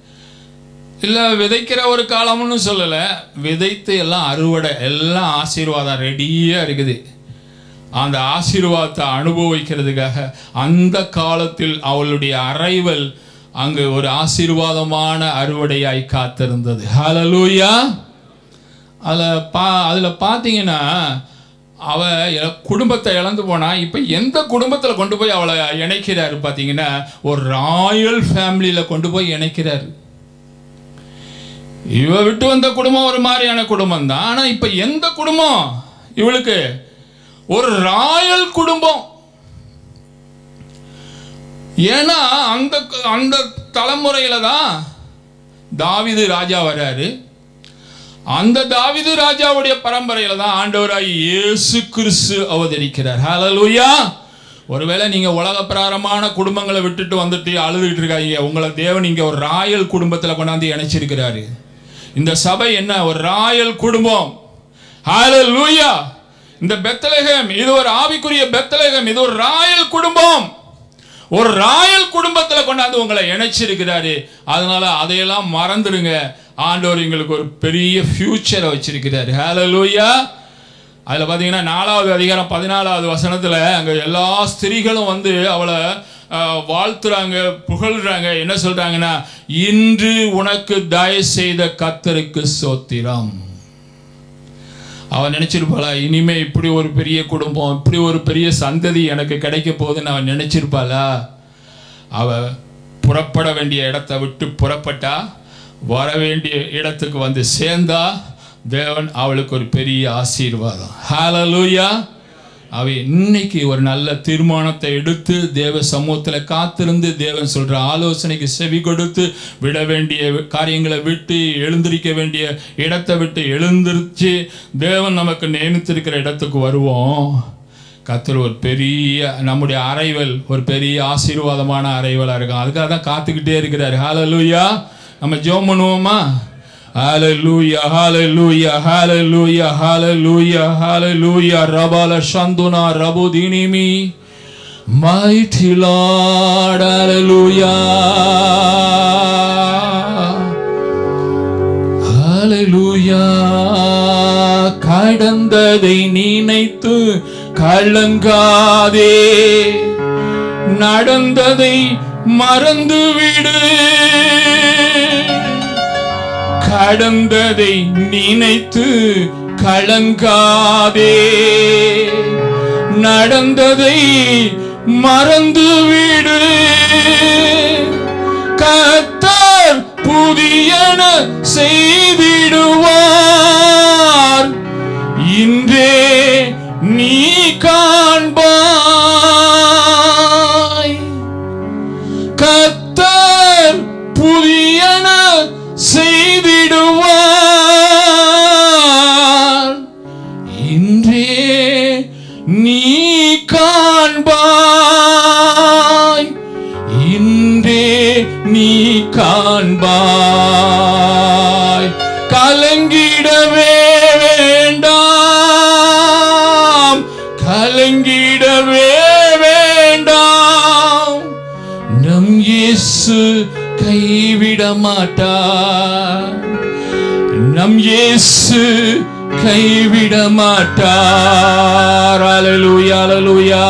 இல்லை விதைக்கிற ஒரு காலம்னு சொல்லலை விதைத்து எல்லாம் அறுவடை எல்லாம் ஆசீர்வாதம் ரெடியாக இருக்குது அந்த ஆசீர்வாதத்தை அனுபவிக்கிறதுக்காக அந்த காலத்தில் அவளுடைய அரைவல் அங்கு ஒரு ஆசீர்வாதமான அறுவடையாய் காத்திருந்தது ஹalleluya அதில் பா அதில் பார்த்தீங்கன்னா அவ இல- குடும்பத்தை இழந்து போனா இப்போ எந்த குடும்பத்தில் கொண்டு போய் அவளை இணைக்கிறாரு பார்த்தீங்கன்னா ஒரு ராயல் ஃபேமிலியில் கொண்டு போய் இணைக்கிறாரு இவ விட்டு வந்த குடும்பம் ஒரு மாதிரியான குடும்பம் தான் ஆனால் இப்போ எந்த குடும்பம் இவளுக்கு ஒரு ராயல் குடும்பம் ஏன்னா அந்த அந்த தலைமுறையில தான் தாவீது ராஜா வர்றாரு அந்த தாவீது ராஜாவுடைய பரம்பரையில தான் ஆண்டவராய் இயேசு கிறிஸ்து அவதரிக்கிறார் ஹalleluya ஒருவேளை நீங்க உலக பிரகாரமான குடும்பங்களை விட்டுட்டு வந்துட்டு அழுதுகிட்டு இருக்காங்க உங்களை தேவன் இங்க ஒரு ராயல் குடும்பத்துல கொண்டாந்து இணைச்சிருக்கிறாரு இந்த சபை என்ன ஒரு ராயல் குடும்பம் ஹalleluya இந்த பெத்தலகம் இது ஒரு ஆவிக்குரிய பெத்தலகம் இது ஒரு ராயல் குடும்பம் ஒரு ராயல் குடும்பத்துல கொண்டாந்து உங்களை இணைச்சிருக்கிறாரு அதனால அதையெல்லாம் மறந்துடுங்க ஆண்டவர் எங்களுக்கு ஒரு பெரிய ஃபியூச்சரை வச்சிருக்கிறாரு ஹalleluya அதில் பார்த்தீங்கன்னா நாலாவது அதிகாரம் பதினாலாவது வசனத்தில் அங்கே எல்லா ஸ்திரீகளும் வந்து அவளை அஹ், வாழ்த்துறாங்க புகழ்றாங்க என்ன சொல்றாங்கன்னா இன்று உனக்கு தயவு செய்த கத்தருக்கு சோத்திரம் அவன் நினைச்சிருப்பாளா இனிமே இப்படி ஒரு பெரிய குடும்பம் இப்படி ஒரு பெரிய சந்ததி எனக்கு கிடைக்க போகுதுன்னு அவன் நினைச்சிருப்பாளா அவ புறப்பட வேண்டிய இடத்தை விட்டு புறப்பட்டா வர வேண்டிய இடத்துக்கு வந்து சேர்ந்தா தேவன் அவளுக்கு ஒரு பெரிய ஆசீர்வாதம் ஹalleluya அவ இன்னைக்கு ஒரு நல்ல தீர்மானத்தை எடுத்து தேவ சமூகத்தில் காத்திருந்து தேவன் சொல்ற ஆலோசனைக்கு செவி கொடுத்து விட வேண்டிய காரியங்களை விட்டு எழுந்திருக்க வேண்டிய இடத்தை விட்டு எழுந்திருச்சு தேவன் நமக்கு நியமித்திருக்கிற இடத்துக்கு வருவோம் கத்தர் ஒரு பெரிய நம்முடைய அறைவல் ஒரு பெரிய ஆசீர்வாதமான அறைவலாக இருக்கும் அதுக்காக தான் காத்துக்கிட்டே இருக்கிறாரு ஹalleluya நம்ம ஜெபம் பண்ணுவோமா Hallelujah, hallelujah, hallelujah, hallelujah, hallelujah. Rabala Shanduna Rabudinimi. Mighty Lord, hallelujah. ஹalleluya கடந்ததை நினைத்து கலங்காதே நடந்ததை மறந்துவிடு கடந்ததை நினைத்து கலங்காதே நடந்ததை மறந்துவிடு கத்தர் புதியன செய்திடுவார் இன்றே நீ காண்பாய் கத்தர் புதியன செய்திடுவார் இன்றே நீ காண்பாய் இன்றே நீ காண்பாய் கலங்கிடவே வேண்டாம் கலங்கிடவே வேண்டாம் நம் இயேசு கைவிட மாட்டார் நம் இயேசு கைவிட மாட்டார் அல்லேலூயா அல்லேலூயா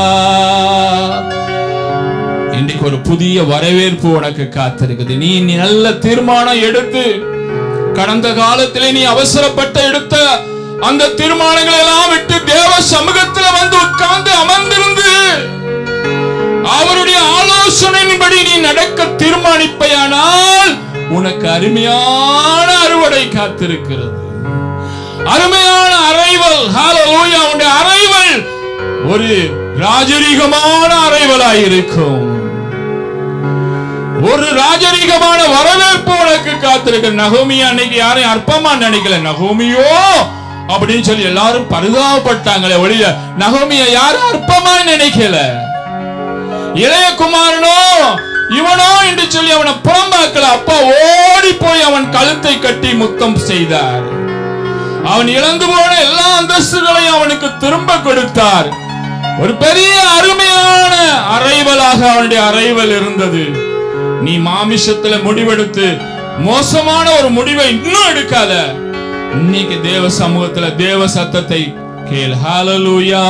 இன்னைக்கு ஒரு புதிய வரவேற்பு உனக்கு காத்திருக்குது நீ நீ நல்ல தீர்மானம் எடுத்து கடந்த காலத்திலே நீ அவசரப்பட்ட எடுத்த அந்த தீர்மானங்களை எல்லாம் விட்டு தேவ சமூகத்துல வந்து உட்கார்ந்து அமர்ந்திருந்து அவருடைய ஆலோசனையின்படி நீ நடக்க தீர்மானிப்பையானால் உனக்கு அருமையான அறுவடை காத்திருக்கிறது அருமையான அறைவல் ஹalleluya உன்னுடைய அறைவல் ஒரு ராஜரீகமான அறைவலாய் இருக்கும் ஒரு ராஜரீகமான வரவேற்பு உனக்கு காத்திருக்கு நகோமியா அன்னைக்கு யாரையும் அற்பமா நினைக்கல நகோமியோ அப்படின்னு சொல்லி எல்லாரும் பரிதாபப்பட்டாங்களே ஒழிய நகோமியா யாரும் அற்பமா நினைக்கல இளைய குமாரனோ இவனோ என்று சொல்லி அவனை புறம்பாக்கல அப்பா ஓடி போய் அவன் கழுத்தை கட்டி முத்தம் செய்தார் அவன் இழந்து போன எல்லா அந்தஸ்துகளையும் அவனுக்கு திரும்ப கொடுத்தார் ஒரு பெரிய அருமையான அறைவலாக அவனுடைய அறைவல் இருந்தது நீ மாமிசத்துல முடிவெடுத்து மோசமான ஒரு முடிவை இன்னும் எடுக்காத இன்னைக்கு தேவ சமூகத்துல தேவ சத்தத்தை கேள் ஹalleluya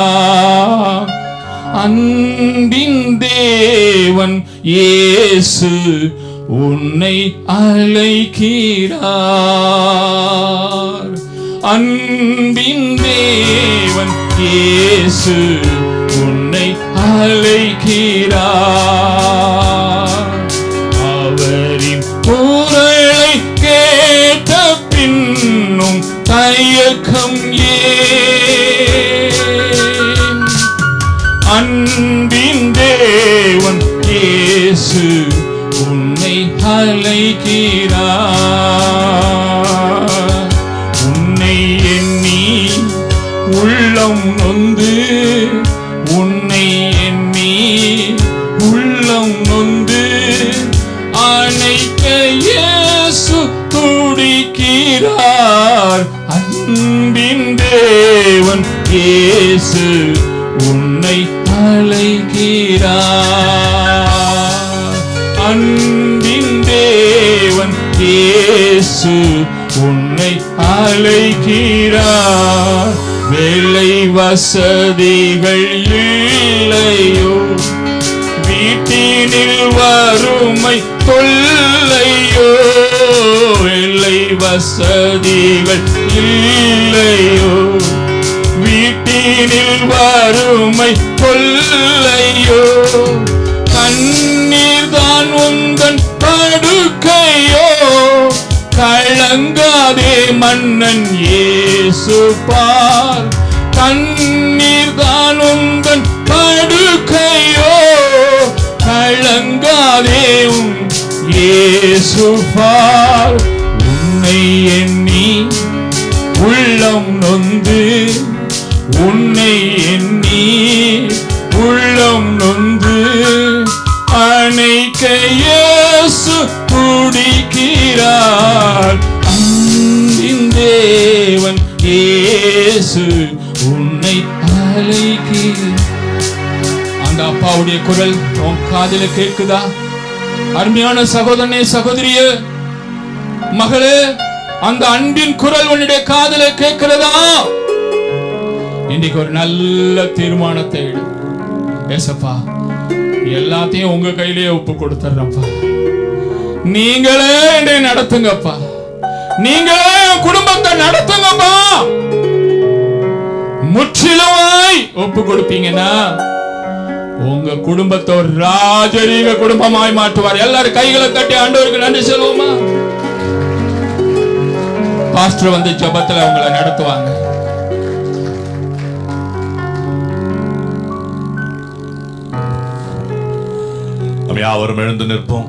அன்பின் தேவன் இயேசு உன்னை அழைக்கிறார் அன்பின் தேவன் இயேசு உன்னை அழைக்கிறார் அவரின் குரலை கேட்ட பின்னும் தயக்கம் ஏன் அன்பின் தேவன் இயேசு உன்னை அழைக்கிறார் உன்னை எண்ணி உள்ளம் நொந்து உன்னை எண்ணி உள்ளம் நொந்து அணைக்க இயேசு துடிக்கிறார் அன்பின் தேவன் இயேசு உன்னை அழைக்கிறார் அன்பின் தேவன் இயேசு உன்னை அழைக்கிறார் வேலை வசதிகள் இல்லையோ வீட்டினில் வறுமை தொல்லையோ இல்லை வசதிகள் இல்லையோ வீட்டினில் வறுமை கொல்லையோ கண்ணீர் தான் உந்தன் படுக்கையோ கலங்காதே மன்னன் இயேசு பார் கண்ணீர் தான் உந்தன் படுக்கையோ கலங்காதே உன் இயேசு பார் உன்னை எண்ணி உள்ளம் நொந்து உன்னை எண்ணி உள்ளம் நொந்து அணைக்க இயேசு துடிக்கிறார் அன்பு அப்பாவுடைய குரல் உன் காதில கேட்குதா அருமையான சகோதரனே சகோதரியே மகளே அந்த அன்பின் குரல் உன்னுடைய காதில கேட்கிறதா இன்னைக்கு ஒரு நல்ல தீர்மானத்தை எடு ஏசப்பா எல்லாத்தையும் உங்க கையிலேயே ஒப்பு கொடுத்துறப்பா நீங்களே என்னை நடத்துங்கப்பா நீங்களே என் குடும்பத்தை நடத்துங்கப்பா முற்றிலுமாய் ஒப்பு கொடுப்பீங்கன்னா உங்க குடும்பத்தை ஒரு ராஜரீக குடும்பமாய் மாற்றுவார் எல்லாரும் கைகளை தட்டி ஆண்டவருக்கு நன்றி சொல்லுவோமா பாஸ்டர் வந்து ஜெபத்துல உங்களை நடத்துவாங்க நம்ம யாவரும் எழுந்து நிற்போம்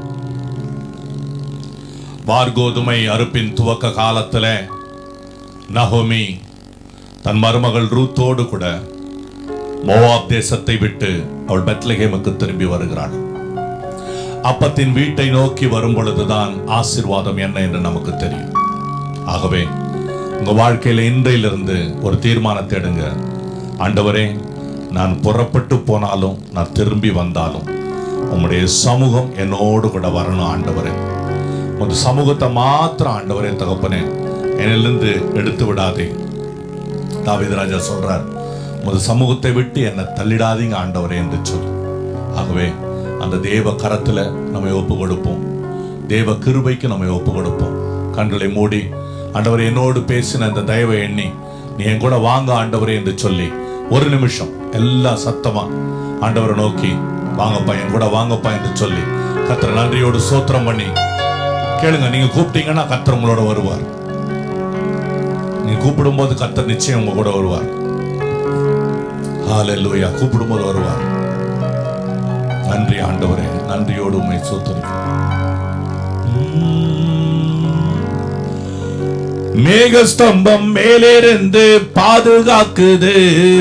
வார்கோதுமை அறுப்பின் துவக்க காலத்துல நகோமி தன் மருமகள் ரூத்தோடு கூட மோவாப் தேசத்தை விட்டு அவள் பெத்லகேமுக்கு திரும்பி வருகிறாள் அப்பத்தின் வீட்டை நோக்கி வரும் பொழுதுதான் ஆசீர்வாதம் என்ன என்று நமக்கு தெரியும் ஆகவே உங்க வாழ்க்கையில இன்றையிலிருந்து ஒரு தீர்மானத்தை எடுங்க ஆண்டவரே நான் புறப்பட்டு போனாலும் நான் திரும்பி வந்தாலும் உம்முடைய சமூகம் என்னோடு கூட வரணும் ஆண்டவரே உங்க சமூகத்தை மாத்திரம் ஆண்டவரே தகப்பனே என்னிலிருந்து எடுத்து விடாதே தாவீது ராஜா சொல்றார் உமது சமூகத்தை விட்டு என்னை தள்ளிடாதீங்க ஆண்டவரே என்று சொல்லி ஆகவே அந்த தேவ கரத்துல நம்மை ஒப்பு கொடுப்போம் தேவ கிருபைக்கு நம்மை ஒப்பு கொடுப்போம் கண்களை மூடி ஆண்டவர் என்னோடு பேசின அந்த தயவை எண்ணி நீ என் கூட வாங்க ஆண்டவரே என்று சொல்லி ஒரு நிமிஷம் எல்லாம் சத்தமா ஆண்டவரை நோக்கி வாங்கப்பா என் கூட வாங்கப்பா என்று சொல்லி கத்திர நன்றியோடு சோத்திரம் பண்ணி கேளுங்க நீங்க கூப்பிட்டீங்கன்னா கத்தர் உங்களோட வருவார் நீங்க கூப்பிடும்போது கத்தர் நிச்சயம் உங்க கூட வருவார் ஹalleluya கூப்பிடும்போது வருவார் நன்றி ஆண்டவரே நன்றியோடு உண்மை சோத்தரி மேகஸ்தம்பம் மேலிருந்து பாதுகாக்குது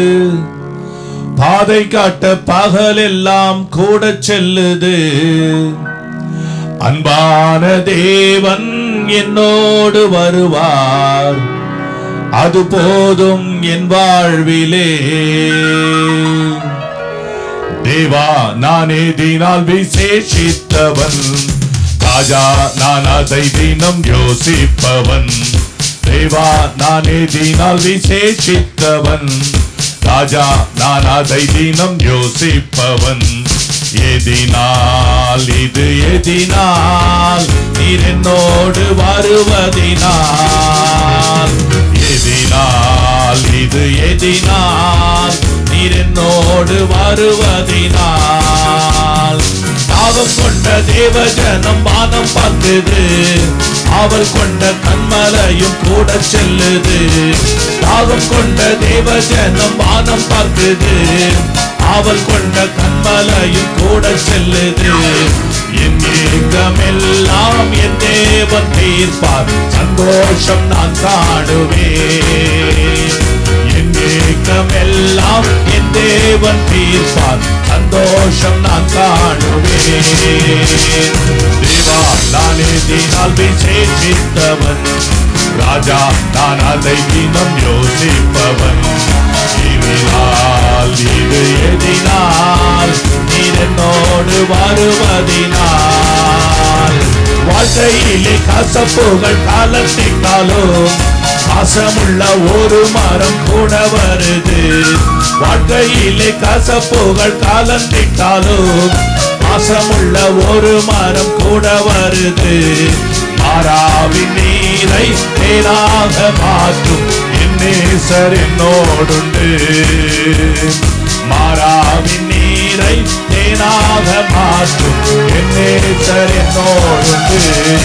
பாதை காட்ட பகலெல்லாம் கூட செல்லுது அன்பான தேவன் என்னோடு வருவார் அது போதும் என் வாழ்விலே தேவா நானே தினால் விசேஷித்தவன் ராஜா நான் அதை தினம் யோசிப்பவன் தேவா நானே தினால் விசேஷித்தவன் ராஜா நான் அதை தினம் யோசிப்பவன் எதினால் இது எதினால் நீர் என்னோடு வருவதினால் எதினால் இது எதினால் நீர் என்னோடு வருவதினால் தாகம் கொண்ட தேவஜனம் வானம் பார்க்குது அவள் கொண்ட கண்மலையும் கூட செல்லுது தாகம் கொண்ட தேவஜனம் வானம் பார்க்குது அவள் கொண்ட கண்மலையும் கூட செல்லுது என் ஏக்கமெல்லாம் என் தேவன் தீர்ப்பார் சந்தோஷம் நான் காணுவேன் என் ஏக்கமெல்லாம் என் தேவன் தீர்ப்பார் சந்தோஷம் நான் காணுவேன் தேவா நானே தினால் விசேஷித்தவன் ராஜா நான் அதை தினம் யோசிப்பவன் எதினால் இது எதினால் நீர் என்னோடு வருவதினால் வாழ்க்கையிலே கசப்புகள் காலத்தினாலும் பாசமுள்ள ஒரு மரம் கூட வருது வாழ்க்கையிலே கசப்புகள் காலத்தினாலும் பாசமுள்ள ஒரு மரம் கூட வருது மாறாவின் நீரை தேனாக மாற்றும் என் நேசர் என்னோடுண்டு மாறாவின் நீரை தேனாக மாற்றும் என் நேசர் என்னோடுண்டு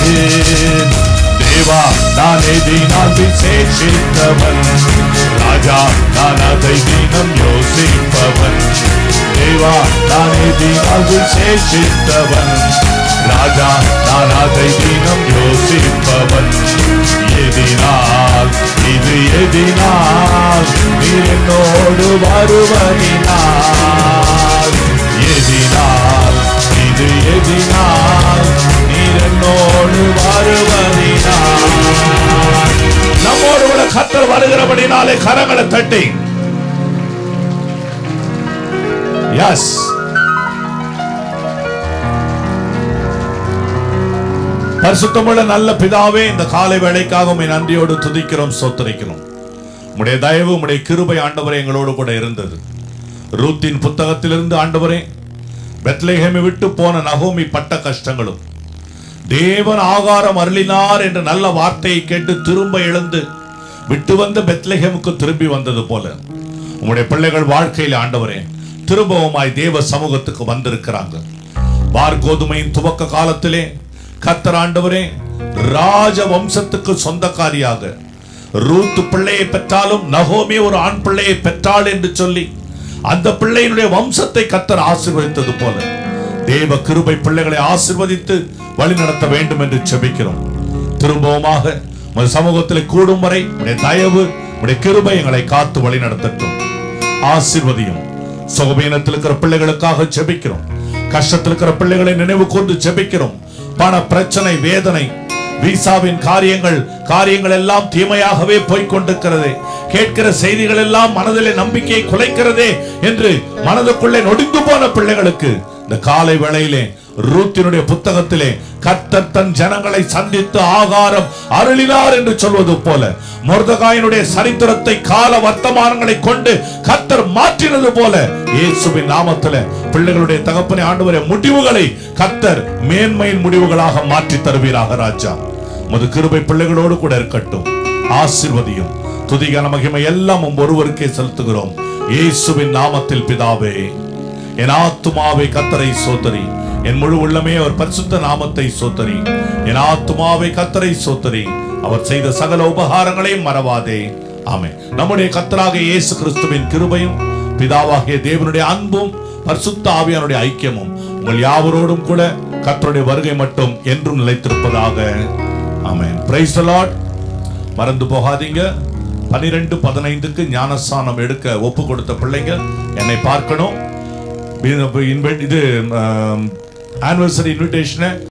தேவா நான் எதினால் விசேஷித்தவன் ராஜா நான் அதை தினம் யோசிப்பவன் தேவா நான் எதினால் விசேஷித்தவன் ராஜா நான் அதை தினம் யோசிப்பவன் எதினால் இது எதினால் நீர் என்னோடு வருவதினால் எதினால் இது எதினால் நீர் என்னோடு வருவதினால் நம்மோடு கூட கத்தர் வருகிறபடினாலே கரங்களை தட்டி எஸ் பரிசுத்தமுள்ள நல்ல பிதாவே இந்த காலை வேளைக்காக உம்மை நன்றியோடு துதிக்கிறோம் சோத்தரிக்கிறோம் உம்முடைய தயவு உம்முடைய கிருபை ஆண்டவரே எங்களோடு கூட இருந்தது ரூத்தின் புத்தகத்திலிருந்து ஆண்டவரே பெத்லேஹேமை விட்டு போன நகோமி பட்ட கஷ்டங்களும் தேவன் ஆகாரம் அருளினார் என்ற நல்ல வார்த்தையை கேட்டு திரும்ப எழுந்து விட்டு வந்த பெத்லெஹேமுக்கு திரும்பி வந்தது போல உம்முடைய பிள்ளைகள் வாழ்க்கையில் ஆண்டவரே திரும்பவுமாய் தேவ சமூகத்துக்கு வந்திருக்கிறாங்க பார் கோதுமையின் துவக்க காலத்திலே கத்தர் ஆண்டவரே ராஜ வம்சத்துக்கு சொந்தக்காரியாக ரூத் பிள்ளையை பெற்றாலும் நகோமி ஒரு ஆண் பிள்ளையை பெற்றாள் என்று சொல்லி அந்த பிள்ளையினுடைய வம்சத்தை கத்தர் ஆசீர்வதித்தது போல தேவ கிருபை பிள்ளைகளை ஆசீர்வதித்து வழிநடத்த வேண்டும் என்று செபிக்கிறோம் திரும்பவுமாக உங்கள் சமூகத்தில் கூடும் வரை உடைய தயவு உடைய கிருபை எங்களை காத்து வழிநடத்தட்டும் ஆசீர்வதியும் சுகபீனத்தில் இருக்கிற பிள்ளைகளுக்காக செபிக்கிறோம் கஷ்டத்தில் இருக்கிற பிள்ளைகளை நினைவு கொண்டு செபிக்கிறோம் பண பிரச்சனை வேதனை விசாவின் காரியங்கள் காரியங்கள் எல்லாம் தீமையாகவே போய்க் கொண்டிருக்கிறது கேட்கிற செய்திகள் எல்லாம் மனதிலே நம்பிக்கையை குலைக்கிறதே என்று மனதுக்குள்ளே நொடிந்து போன பிள்ளைகளுக்கு இந்த காலை வேளையிலே ரூத்தினுடைய புத்தகத்திலே கர்த்தர் தன் ஜனங்களை சந்தித்து ஆகாரம் அருளினார் என்று சொல்வது போல மொர்தகாயினுடைய சரித்திரத்தை கால வர்த்தமானங்களை கொண்டு கர்த்தர் மாற்றினது போல இயேசுவின் நாமத்தில பிள்ளைகளுடைய தகப்பனை ஆண்டவரே முடிவுகளை கர்த்தர் மேன்மையின் முடிவுகளாக மாற்றி தருவீராக ராஜா முது கிருபை பிள்ளைகளோடு கூட இருக்கட்டும் ஆசிர்வதியும் துதிகன மகிமை எல்லாம் உம் ஒருவருக்கே செலுத்துகிறோம் இயேசுவின் நாமத்தில் பிதாவே என் ஆத்துமாவை கத்தரை சோத்தரி என் முழு உள்ளமே அவர் பரிசுத்த நாமத்தை சோத்தரி என் ஆத்துமாவை கத்தரை சோத்தரி அவர் செய்த சகல உபகாரங்களையும் மறவாதே ஆமே நம்முடைய கத்தராக இயேசு கிறிஸ்துவின் கிருபையும் பிதாவாகிய தேவனுடைய அன்பும் பரிசுத்த ஆவியானுடைய ஐக்கியமும் உங்கள் யாவரோடும் கூட கத்தருடைய வருகை மட்டும் என்றும் நிலைத்திருப்பதாக ஆமென் பிரைஸ் லார்ட் மறந்து போகாதீங்க பனிரெண்டு பதினைந்துக்கு ஞானஸ்தானம் எடுக்க ஒப்பு கொடுத்த பிள்ளைங்க என்னை பார்க்கணும் இது ஆனிவர்சரி இன்விடேஷனை